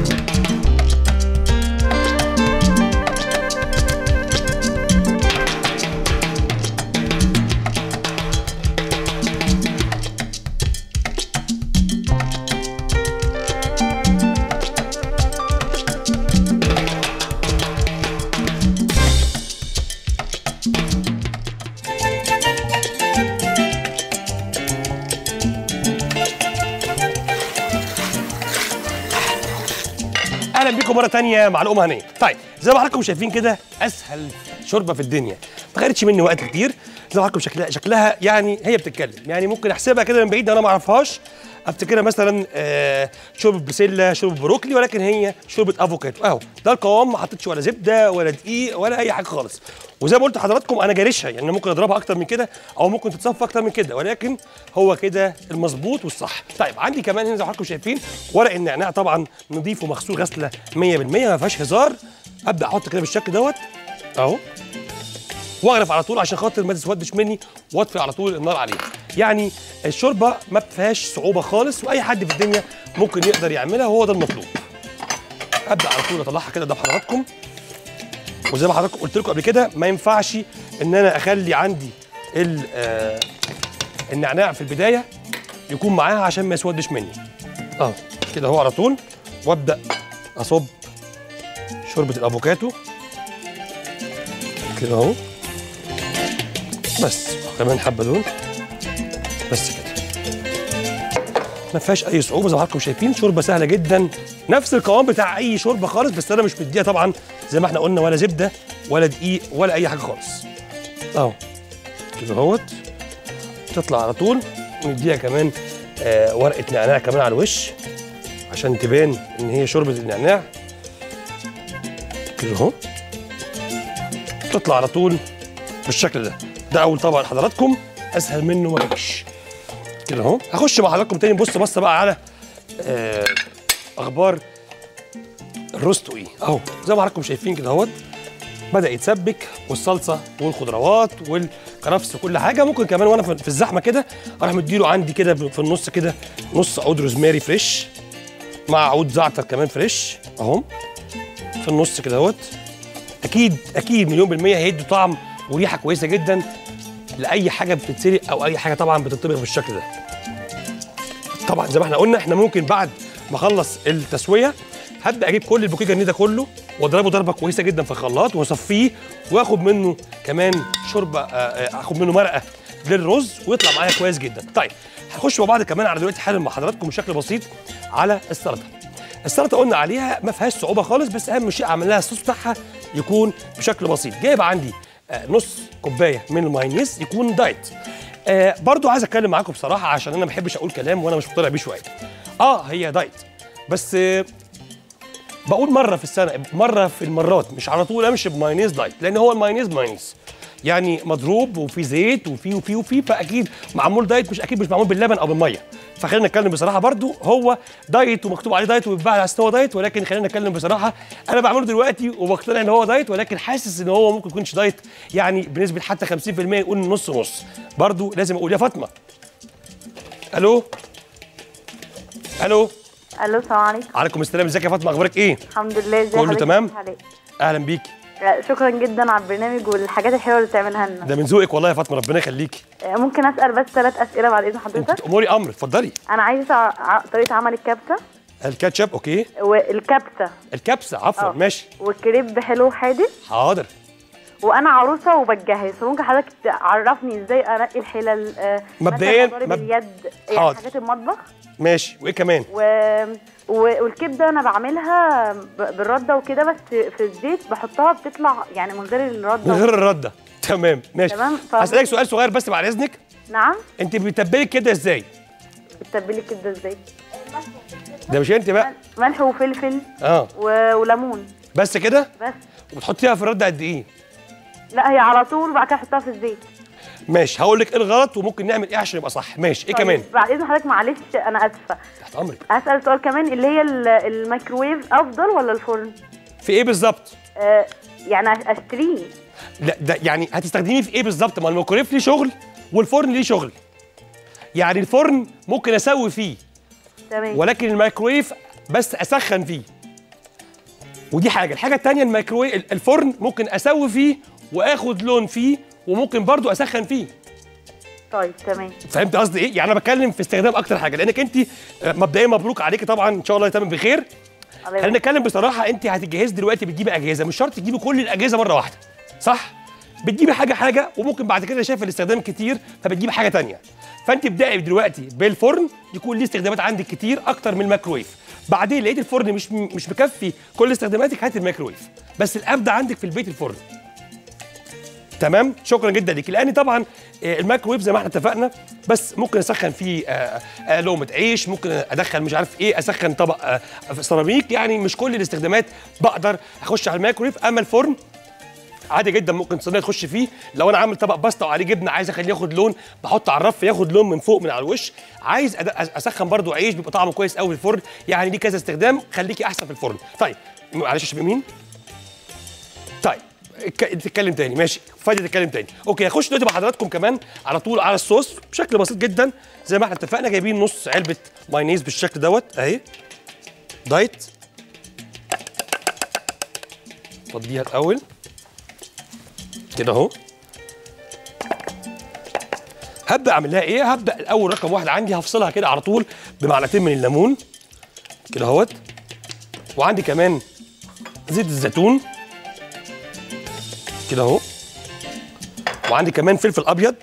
اهلا بيكم مره تانية مع الام هنيه طيب زي ما حضراتكم شايفين كده اسهل شوربه في الدنيا ما خدتش مني وقت كتير زي ما حضراتكم شكلها شكلها يعني هي بتتكلم يعني ممكن احسبها كده من بعيد انا ما اعرفهاش افتكرها مثلا آه شوربه بسله شوربه بروكلي ولكن هي شوربه افوكادو اهو ده القوام ما حطيتش ولا زبده ولا دقيق ولا اي حاجه خالص وزي ما قلت لحضراتكم انا جارشها يعني أنا ممكن اضربها اكتر من كده او ممكن تتصفى اكتر من كده ولكن هو كده المظبوط والصح طيب عندي كمان هنا زي ما حضراتكم شايفين ورق النعناع طبعا نضيف ومغسول غسله 100% ما فيهاش هزار ابدا احط كده بالشكل دوت اهو واغرف على طول عشان خاطر ما تسودش مني واطفي على طول النار عليها يعني الشوربه ما فيهاش صعوبه خالص واي حد في الدنيا ممكن يقدر يعملها وهو ده المطلوب ابدا على طول اطلعها كده قدام حضراتكم وزي ما حضراتكم قلت لكم قبل كده ما ينفعش ان انا اخلي عندي ال- آه، النعناع في البدايه يكون معاها عشان ما يسودش مني اه كده هو على طول وابدا اصب شوربه الافوكاتو كده اهو بس كمان حبه دول بس كده ما فيهاش اي صعوبه زي ما حضراتكم شايفين شوربه سهله جدا نفس القوام بتاع اي شوربه خالص بس انا مش مديها طبعا زي ما احنا قلنا ولا زبده ولا دقيق ولا اي حاجه خالص اهو كده اهوت تطلع على طول نديها كمان آه ورقه نعناع كمان على الوش عشان تبان ان هي شوربه النعناع كده اهو تطلع على طول بالشكل ده ده اول طبق لحضراتكم اسهل منه ما فيش كده اهو هخش مع حضراتكم تاني نبص بصه بقى على آه اخبار الروستو ايه اهو زي ما حضراتكم شايفين كده اهوت بدا يتسبك والصلصه والخضروات والكرفس وكل حاجه ممكن كمان وانا في في الزحمه كده اروح مديله عندي كده في النص كده نص عود روزماري فريش مع عود زعتر كمان فريش اهو في النص كده اهوت اكيد اكيد مليون بالميه هيدوا طعم وريحه كويسه جدا لاي حاجه بتتسلق او اي حاجه طبعا بتطبخ بالشكل ده طبعا زي ما احنا قلنا احنا ممكن بعد ما اخلص التسويه هبدا اجيب كل البوكيه جرنيه ده كله واضربه ضربه كويسه جدا في الخلاط واصفيه واخد منه كمان شوربه آه، آه، اخد منه مرقه للرز ويطلع معايا كويس جدا طيب هنخش مع بعض كمان على دلوقتي حالا مع حضراتكم بشكل بسيط على السلطه السلطه قلنا عليها ما فيهاش صعوبه خالص بس اهم شيء اعمل لها الصوص بتاعها يكون بشكل بسيط جايب عندي آه، نص كوبايه من المايونيز يكون دايت آه برضو عايز اتكلم معاكم بصراحه عشان انا ما بحبش اقول كلام وانا مش مقتنع بيه شويه اه هي دايت بس آه بقول مره في السنه مره في المرات مش على طول امشي بمايونيز دايت لان هو المايونيز مايونيز يعني مضروب وفي زيت وفي وفي وفي فاكيد معمول دايت مش اكيد مش معمول باللبن او بالميه فخلينا نتكلم بصراحه برضو هو دايت ومكتوب عليه دايت وبيتباع على اساس إن هو دايت ولكن خلينا نتكلم بصراحه انا بعمله دلوقتي وبقتنع ان هو دايت ولكن حاسس ان هو ممكن يكونش دايت يعني بنسبه حتى 50% نقول نص نص برضو لازم اقول يا فاطمه الو الو الو السلام عليكم عليكم السلام ازيك يا فاطمه اخبارك ايه الحمد لله ازي كله حضرتك؟ تمام؟ عليك. اهلا بيكي لا، شكرا جدا على البرنامج والحاجات الحلوه اللي بتعملها لنا ده من ذوقك والله يا فاطمه ربنا يخليكي آه، ممكن اسال بس ثلاث اسئله بعد اذن حضرتك اموري امر اتفضلي انا عايزه ع- طريقه عمل الكبسه الكاتشب اوكي والكبسه الكبسه عفوا آه. ماشي والكريب حلو حادق حاضر وانا عروسه وبتجهز فممكن حضرتك تعرفني ازاي انقي الحلل آه، مبدئياً- مثلاً ضارب مب- اليد يعني حاضر. حاجات المطبخ ماشي وايه كمان و... و... والكبده انا بعملها ب... بالرده وكده بس في الزيت بحطها بتطلع يعني من غير الرده من غير الرده تمام ماشي تمام، ف- هسالك سؤال صغير بس بعد اذنك نعم انت بتتبلي كده ازاي بتتبلي الكبده ازاي ده مش انت بقى ملح وفلفل اه و... وليمون بس كده بس وبتحطيها في الرده قد ايه لا هي على طول وبعد كده احطها في الزيت ماشي هقول لك ايه الغلط وممكن نعمل ايه عشان يبقى صح ماشي ايه طيب، كمان بعد اذن حضرتك معلش انا اسفه تحت امرك هسال سؤال كمان اللي هي ال- الميكروويف افضل ولا الفرن في ايه بالظبط آه يعني اشتريه لا ده يعني هتستخدميه في ايه بالظبط ما الميكرويف ليه شغل والفرن ليه شغل يعني الفرن ممكن اسوي فيه تمام ولكن الميكرويف بس اسخن فيه ودي حاجه الحاجه الثانيه الميكرويف الفرن ممكن اسوي فيه واخد لون فيه وممكن برضو اسخن فيه طيب تمام فهمت قصدي ايه يعني انا بتكلم في استخدام اكتر حاجه لانك انت آه، مبدئيا مبروك عليكي طبعا ان شاء الله يتم بخير الله خلينا نتكلم بصراحه انت هتجهزي دلوقتي بتجيبي اجهزه مش شرط تجيبي كل الاجهزه مره واحده صح بتجيبي حاجه حاجه وممكن بعد كده شايفه الاستخدام كتير فبتجيبي حاجه تانية فانت ابدأي دلوقتي بالفرن يكون ليه استخدامات عندك كتير اكتر من الميكرويف بعدين لقيت الفرن مش مش مكفي كل استخداماتك هات الميكرويف بس الابدع عندك في البيت الفرن تمام شكرا جدا ليك لان طبعا آه، الميكروويف زي ما احنا اتفقنا بس ممكن اسخن فيه آه، آه، لقمه عيش ممكن ادخل مش عارف ايه اسخن طبق آه، في سيراميك يعني مش كل الاستخدامات بقدر اخش على الميكروويف اما الفرن عادي جدا ممكن صينيه تخش فيه لو انا عامل طبق باستا وعليه جبنه عايز اخليه ياخد لون بحط على الرف ياخد لون من فوق من على الوش عايز أد- اسخن برده عيش بيبقى طعمه كويس قوي في الفرن يعني ليه كذا استخدام خليكي احسن في الفرن طيب معلش يا شباب مين طيب اتك- تتكلم تاني ماشي فادي تتكلم تاني اوكي هخش دلوقتي مع حضراتكم كمان على طول على الصوص بشكل بسيط جدا زي ما احنا اتفقنا جايبين نص علبه مايونيز بالشكل دوت اهي دايت فضيها الاول كده اهو هبدا اعمل لها ايه هبدا الاول رقم واحد عندي هفصلها كده على طول بمعلقتين من الليمون كده اهوت وعندي كمان زيت الزيتون كده اهو وعندي كمان فلفل ابيض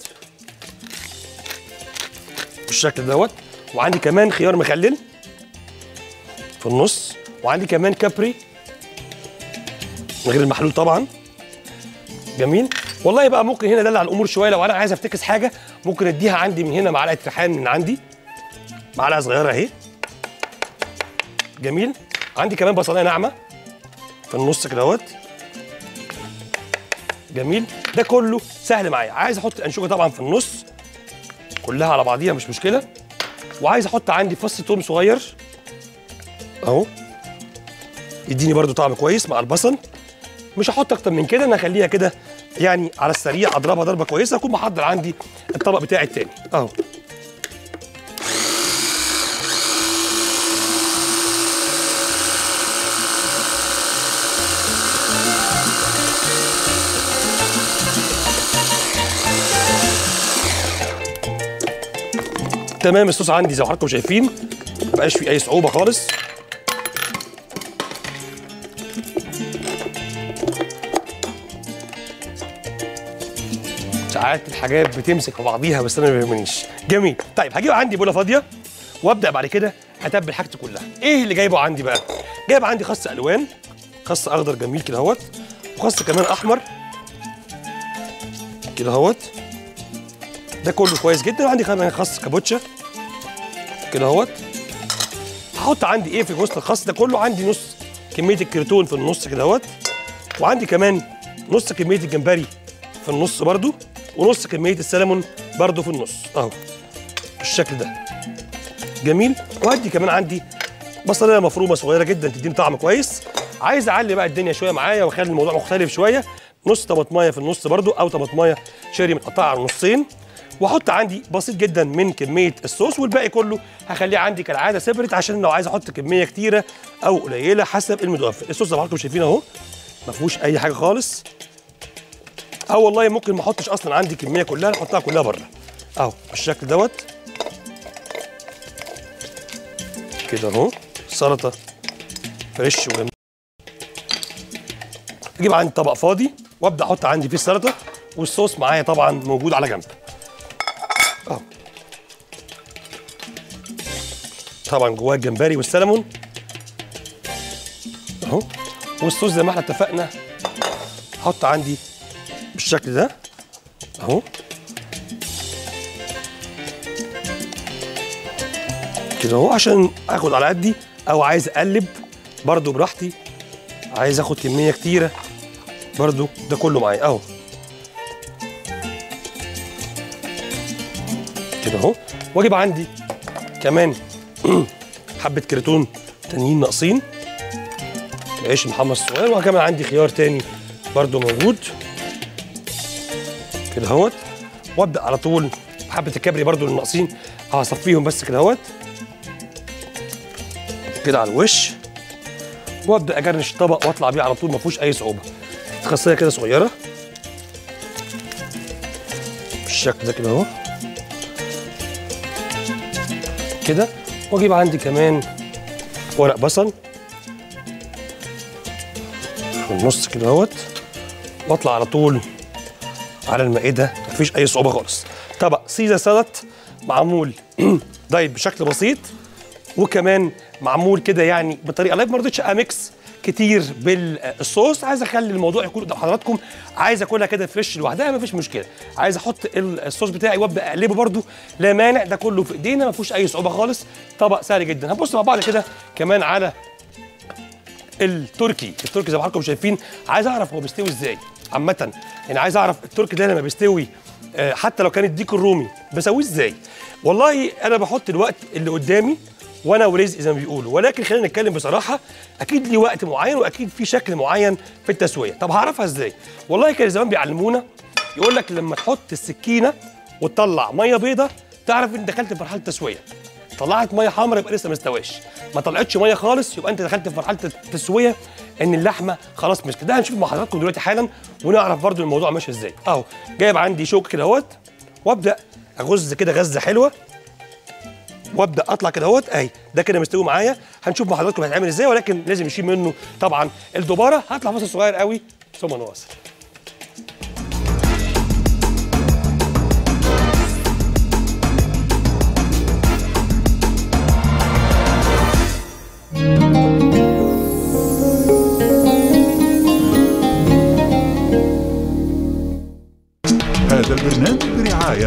بالشكل دوت وعندي كمان خيار مخلل في النص وعندي كمان كابري من غير المحلول طبعا جميل والله بقى ممكن هنا ادلع الامور شويه لو انا عايز افتكس حاجه ممكن اديها عندي من هنا معلقه ريحان من عندي معلقه صغيره اهي جميل عندي كمان بصلايه ناعمه في النص كده اهوت جميل ده كله سهل معايا عايز احط الانشوجه طبعا في النص كلها على بعضيها مش مشكله وعايز احط عندي فص توم صغير اهو يديني برده طعم كويس مع البصل مش هحط اكتر من كده انا هخليها كده يعني على السريع اضربها ضربه كويسه اكون محضر عندي الطبق بتاعي التاني اهو تمام الصوص عندي زي ما حضراتكم شايفين ما بقاش فيه اي صعوبه خالص ساعات الحاجات بتمسك في بعضيها بس انا ما بيهمنيش جميل طيب هجيب عندي بوله فاضيه وابدا بعد كده اتبل حاجتي كلها ايه اللي جايبه عندي بقى جايب عندي خس الوان خس اخضر جميل كده اهوت وخس كمان احمر كده اهوت ده كله كويس جدا وعندي كمان خس كابوتشا كده اهوت هحط عندي ايه في وسط الخس ده كله عندي نص كميه الكرتون في النص كده اهوت وعندي كمان نص كميه الجمبري في النص برضو ونص كميه السلمون برضو في النص اهو بالشكل ده جميل وهدي كمان عندي بصلايه مفرومه صغيره جدا تديني طعم كويس عايز اعلي بقى الدنيا شويه معايا واخلي الموضوع مختلف شويه نص طماطمايه في النص برضو او طماطمايه شيري متقطعه على نصين واحط عندي بسيط جدا من كميه الصوص والباقي كله هخليه عندي كالعاده سيبريت عشان لو عايز احط كميه كتيره او قليله حسب المتوفر الصوص زي ما حضراتكم شايفين اهو ما فيهوش اي حاجه خالص او والله ممكن ما احطش اصلا عندي كميه كلها احطها كلها بره اهو بالشكل دوت كده اهو سلطه فريش وجميل اجيب عندي طبق فاضي وابدا احط عندي فيه السلطه والصوص معايا طبعا موجود على جنب اهو طبعا جواه الجمبري والسلمون اهو والصوص زي ما احنا اتفقنا احط عندي بالشكل ده اهو كده اهو عشان اخد على قدي او عايز اقلب برضو براحتي عايز اخد كميه كتيره برضو ده كله معايا اهو كده اهو واجيب عندي كمان حبه كرتون تانيين ناقصين عيش محمص صغير وكمان عندي خيار تاني برضو موجود كده اهوت وابدا على طول حبه الكبري برضو اللي ناقصين هصفيهم بس كده اهوت كده على الوش وابدا اجرنش الطبق واطلع بيه على طول ما فيهوش اي صعوبه خاصيه كده صغيره بالشكل ده كده اهو كده واجيب عندي كمان ورق بصل في النص كده اهوت واطلع على طول على المائده مفيش اي صعوبه خالص طبق سيزر سلطه معمول دايت بشكل بسيط وكمان معمول كده يعني بطريقه لايف ما رضيتش اميكس كتير بالصوص عايز اخلي الموضوع يكون قدام حضراتكم عايز اكلها كده فريش لوحدها مفيش مشكله عايز احط الصوص بتاعي وابدا اقلبه برده لا مانع ده كله في ايدينا ما فيهوش اي صعوبه خالص طبق سهل جدا هنبص مع بعض كده كمان على التركي التركي زي ما حضراتكم شايفين عايز اعرف هو بيستوي ازاي عامه يعني عايز اعرف التركي ده لما بيستوي آه، حتى لو كان الديك الرومي بسويه ازاي والله انا بحط الوقت اللي قدامي وانا ورزق زي ما بيقولوا ولكن خلينا نتكلم بصراحه اكيد ليه وقت معين واكيد في شكل معين في التسويه طب هعرفها ازاي والله كان زمان بيعلمونا يقول لك لما تحط السكينه وتطلع ميه بيضه تعرف ان دخلت في مرحله التسويه طلعت ميه حمراء يبقى لسه ما استواش ما طلعتش ميه خالص يبقى انت دخلت في مرحله التسويه ان اللحمه خلاص مسكت ده هنشوف مع حضراتكم دلوقتي حالا ونعرف برضو الموضوع ماشي ازاي اهو جايب عندي شوك كده اهوت وابدا اغز كده غزه حلوه وابدا اطلع كده اهوت اهي ده كده مستوي معايا هنشوف مع حضراتكم هيتعمل ازاي ولكن لازم نشيل منه طبعا الدباره هطلع فاصل صغير قوي ثم نواصل هذا البرنامج برعاية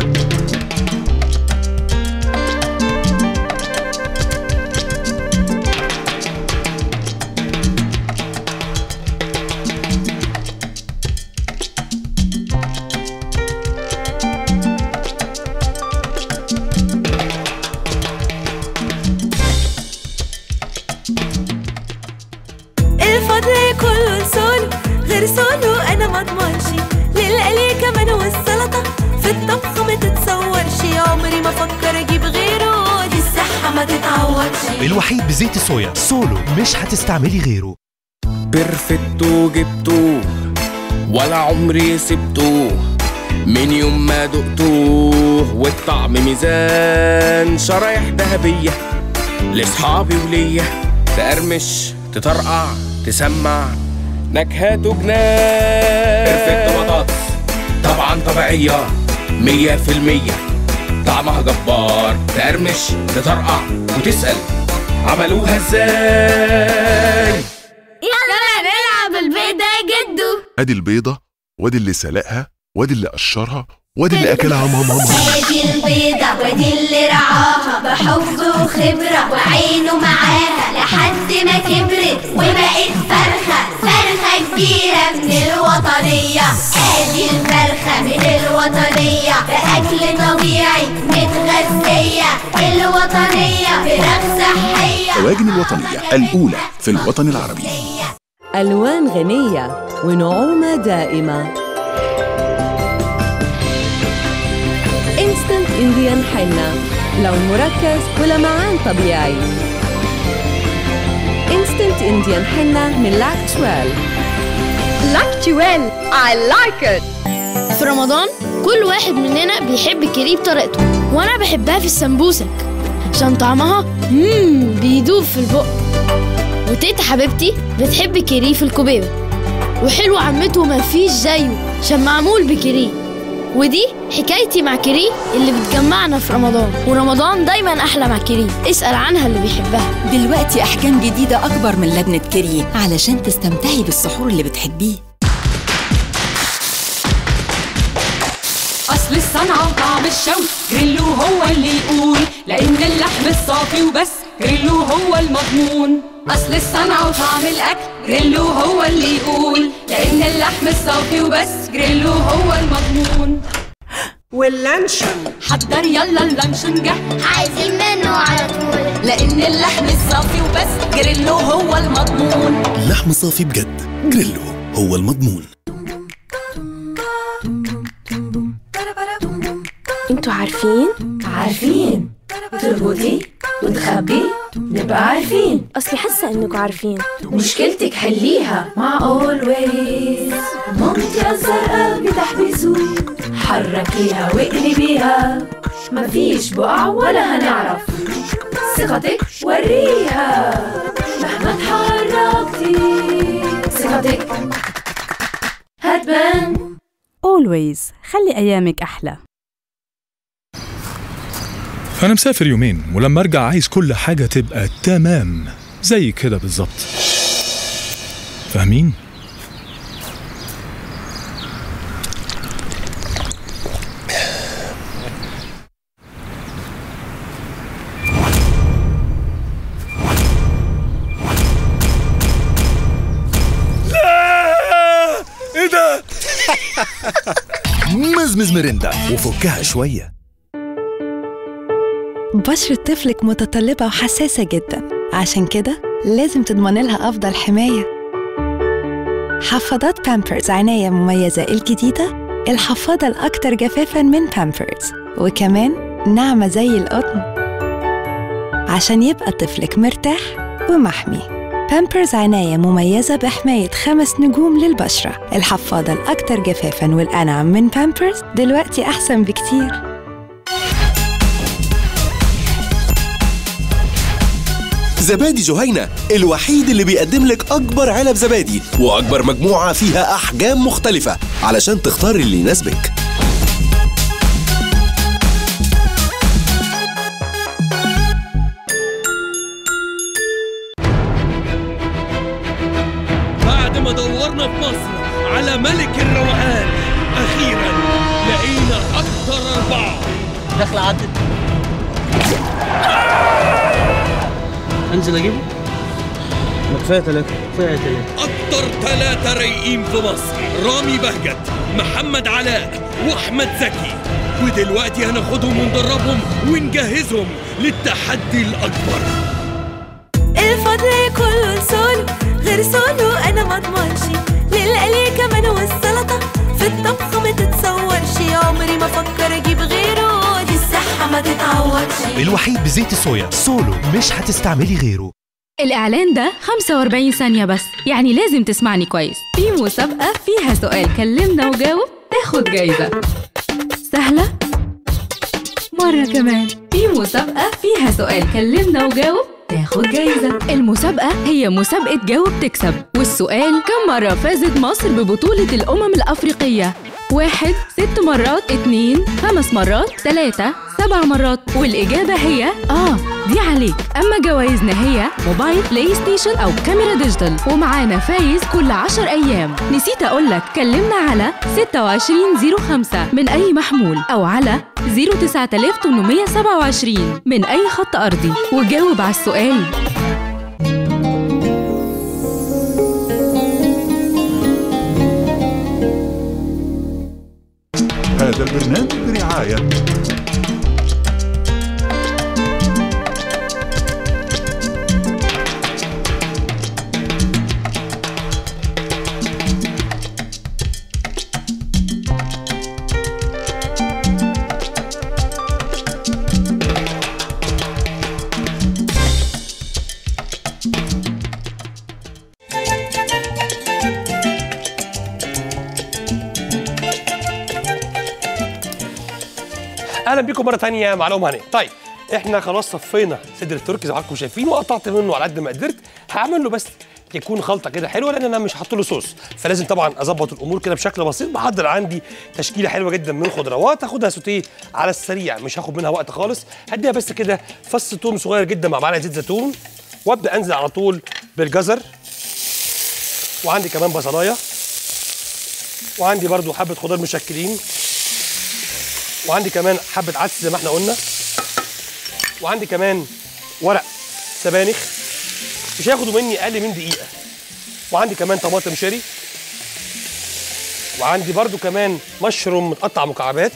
الفضل كله لسولو غير سولو انا ما اضمنش للقلي كمان والسلطه في الطبخ ما تتصورش عمري ما افكر اجيب غيره دي الصحه ما تتعوضش الوحيد بزيت الصويا سولو مش هتستعملي غيره بيرفتو جبتوه ولا عمري سبتوه من يوم ما دقتوه والطعم ميزان شرايح ذهبية لصحابي وليا تقرمش تطرقع تسمع نكهاته جنان بيرفتو بطاطس طبعا طبيعية مية في المية طعمها جبار تقرمش تطرقع وتسأل عملوها ازاي يلا نلعب البيضة يا جدو ادي البيضة وادي اللي سلقها وادي اللي قشرها وادي اللي اكلها ماما ادي البيضة ودي اللي رعاها بحب وخبرة وعينه معاها لحد ما كبرت وبقت فرخة فرخة كبيرة من الوطنية ادي الفرخة من الوطنية بأكل طبيعي متغذية الوطنية فراخ صحية الدواجن الوطنية الأولى في الوطن العربي ألوان غنية ونعومة دائمة انستنت انديان حنة لون مركز ولمعان طبيعي انستنت انديان حنة من لاكتويل لاكتويل I like it في رمضان كل واحد مننا بيحب الكريب بطريقته وانا بحبها في السمبوسك عشان طعمها مم بيدوب في البق وتيتا حبيبتي بتحب الكري في الكوبيبة وحلو عمته مفيش زيه عشان معمول بكري ودي حكايتي مع كري اللي بتجمعنا في رمضان ورمضان دايما احلى مع كري اسأل عنها اللي بيحبها دلوقتي أحجام جديدة أكبر من لبنة كريم علشان تستمتعي بالسحور اللي بتحبيه اصل الصنعة وطعم الشوي جريلو هو اللي يقول لان اللحم الصافي وبس جريلو هو المضمون اصل الصنعة وطعم الاكل جريلو هو اللي يقول لان اللحم الصافي وبس جريلو هو المضمون واللانشون حضر يلا اللانشون جه عايزين منه على طول لان اللحم الصافي وبس جريلو هو المضمون لحم صافي بجد جريلو هو المضمون انتوا عارفين؟ عارفين تربطي وتخبي نبقى عارفين اصلي حاسه انكم عارفين مشكلتك حليها مع اولويز مامتي الزرقاء بتحبسوي حركيها واقلبيها مفيش بقع ولا هنعرف ثقتك وريها مهما اتحركتي ثقتك هتبان Always خلي أيامك أحلى أنا مسافر يومين ولما أرجع عايز كل حاجة تبقى تمام زي كده بالظبط فاهمين ايه ده مزمز مرندا وفكها شوية بشرة طفلك متطلبة وحساسة جدا عشان كده لازم تضمن لها أفضل حماية حفاضات بامبرز عناية مميزة الجديدة الحفاضة الأكثر جفافا من بامبرز وكمان ناعمة زي القطن عشان يبقى طفلك مرتاح ومحمي بامبرز عناية مميزة بحماية خمس نجوم للبشرة الحفاضة الأكثر جفافا والأنعم من بامبرز دلوقتي أحسن بكتير زبادي جهينة الوحيد اللي بيقدم لك أكبر علب زبادي وأكبر مجموعة فيها أحجام مختلفة علشان تختار اللي يناسبك بعد ما دورنا في مصر على ملك الروقان اخيرا لقينا اكتر اربعه داخل عدت انزل اجيبه ما كفايه ثلاثه كفايه ثلاثه اكتر ثلاثه رايقين في مصر رامي بهجت محمد علاء واحمد زكي ودلوقتي هناخدهم وندربهم ونجهزهم للتحدي الاكبر الفضل كله لسولو غير سولو انا ما اضمنش للقلي كمان والسلطه في الطبخ ما تتصورش عمري ما افكر اجيب غيره دي الصحه ما تتعوضش الوحيد بزيت الصويا سولو مش هتستعملي غيره الإعلان ده 45 ثانية بس يعني لازم تسمعني كويس في مسابقة فيها سؤال كلمنا وجاوب تاخد جايزة سهلة؟ مرة كمان في مسابقة فيها سؤال كلمنا وجاوب تاخد جايزة المسابقة هي مسابقة جاوب تكسب والسؤال كم مرة فازت مصر ببطولة الأمم الأفريقية؟ واحد ست مرات اتنين خمس مرات تلاتة سبع مرات والإجابة هي آه دي عليك أما جوائزنا هي موبايل بلاي ستيشن أو كاميرا ديجيتال ومعانا فايز كل عشر أيام نسيت أقولك كلمنا على 2605 من أي محمول أو على 09827 من أي خط أرضي وجاوب على السؤال هذا البرنامج برعاية اهلا بيكم مره ثانيه مع لقمه هنيه طيب احنا خلاص صفينا صدر التركي زي ما حضراتكم شايفين وقطعت منه على قد ما قدرت هعمل له بس يكون خلطه كده حلوه لان انا مش هحط له صوص فلازم طبعا اظبط الامور كده بشكل بسيط بحضر عندي تشكيله حلوه جدا من الخضروات هاخدها سوتيه على السريع مش هاخد منها وقت خالص هديها بس كده فص توم صغير جدا مع معلقه زيت زيتون وابدا انزل على طول بالجزر وعندي كمان بصلايه وعندي برضو حبه خضار مشكلين وعندي كمان حبه عدس زي ما احنا قلنا وعندي كمان ورق سبانخ مش هياخدوا مني اقل من دقيقه وعندي كمان طماطم شيري وعندي برضو كمان مشروم متقطع مكعبات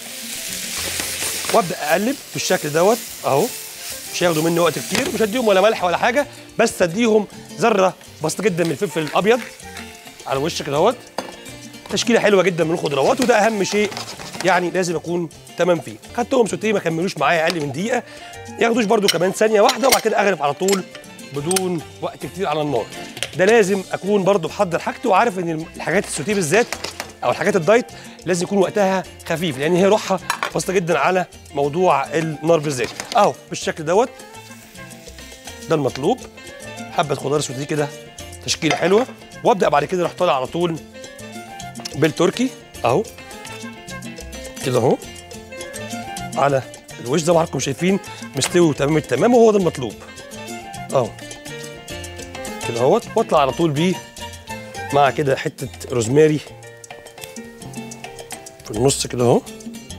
وابدا اقلب بالشكل دوت اهو مش هياخدوا مني وقت كتير مش هديهم ولا ملح ولا حاجه بس اديهم ذره بسيطه جدا من الفلفل الابيض على وش كده اهوت تشكيله حلوه جدا من الخضروات وده اهم شيء يعني لازم اكون تمام فيه خدتهم سوتيه ما كملوش معايا اقل من دقيقه ياخدوش برده كمان ثانيه واحده وبعد كده اغرف على طول بدون وقت كتير على النار ده لازم اكون برده محضر حاجتي وعارف ان الحاجات السوتيه بالذات او الحاجات الدايت لازم يكون وقتها خفيف لان هي روحها بسيطه جدا على موضوع النار بالذات اهو بالشكل دوت ده المطلوب حبه خضار سوتيه كده تشكيله حلوه وابدا بعد كده اروح طالع على طول بالتركي اهو كده اهو على الوش زي ما حضراتكم شايفين مستوي تمام التمام وهو ده المطلوب اهو كده اهوت واطلع على طول بيه مع كده حته روزماري في النص كده اهو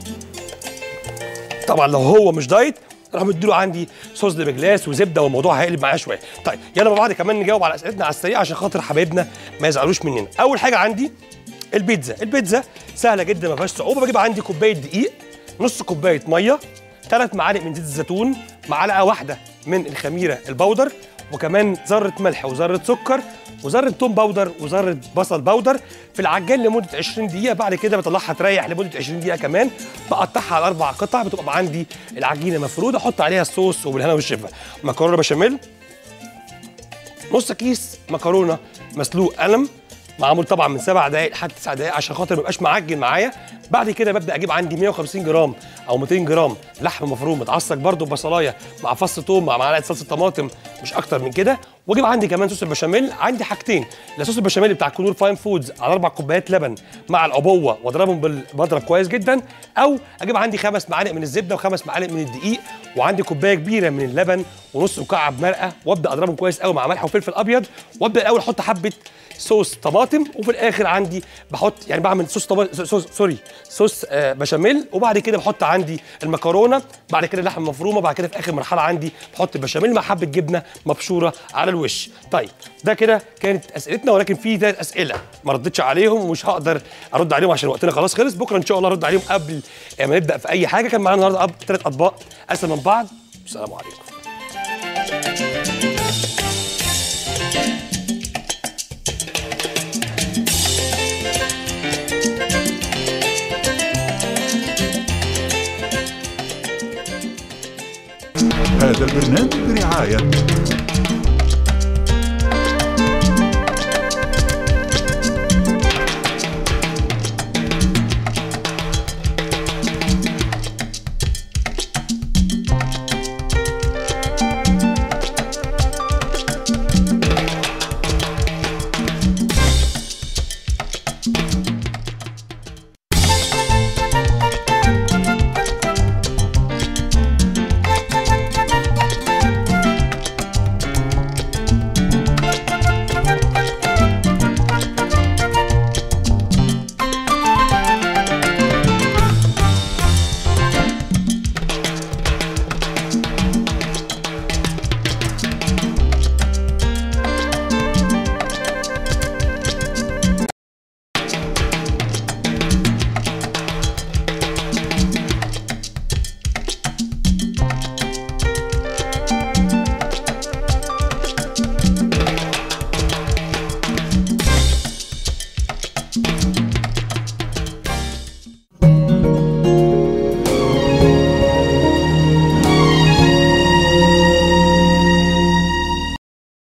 طبعا لو هو مش دايت راح مديله عندي صوص دبجلاس وزبده والموضوع هيقلب معايا شويه طيب يلا مع بعض كمان نجاوب على اسئلتنا على السريع عشان خاطر حبايبنا ما يزعلوش مننا اول حاجه عندي البيتزا البيتزا سهله جدا ما فيهاش صعوبه بجيب عندي كوبايه دقيق نص كوبايه ميه ثلاث معالق من زيت الزيتون معلقه واحده من الخميره البودر وكمان ذره ملح وذره سكر وذره توم باودر وذره بصل باودر في العجان لمده 20 دقيقه بعد كده بطلعها تريح لمده 20 دقيقه كمان بقطعها على اربع قطع بتبقى عندي العجينه مفروده احط عليها الصوص وبالهنا والشفا مكرونه بشاميل نص كيس مكرونه مسلوق قلم معمول طبعا من سبع دقائق لحد تسع دقائق عشان خاطر ما يبقاش معجن معايا بعد كده ببدا اجيب عندي 150 جرام او 200 جرام لحم مفروم متعصج برده ببصلايه مع فص ثوم مع معلقه صلصه طماطم مش اكتر من كده واجيب عندي كمان صوص البشاميل عندي حاجتين لا صوص البشاميل بتاع كنور فاين فودز على اربع كوبايات لبن مع العبوه واضربهم بالمضرب كويس جدا او اجيب عندي خمس معالق من الزبده وخمس معالق من الدقيق وعندي كوبايه كبيره من اللبن ونص مكعب مرقه وابدا اضربهم كويس قوي مع ملح وفلفل ابيض وابدا الاول احط حبه صوص طماطم وفي الاخر عندي بحط يعني بعمل صوص طماطم صوص سوري صوص آه بشاميل وبعد كده بحط عندي المكرونه بعد كده اللحمه المفرومه بعد كده في اخر مرحله عندي بحط البشاميل مع حبه جبنه مبشوره على الوش طيب ده كده كانت اسئلتنا ولكن في ثلاث اسئله ما ردتش عليهم ومش هقدر ارد عليهم عشان وقتنا خلاص خلص بكره ان شاء الله ارد عليهم قبل ما نبدا في اي حاجه كان معانا النهارده ثلاث اطباق اسهل من بعض السلام عليكم هذا البرنامج برعاية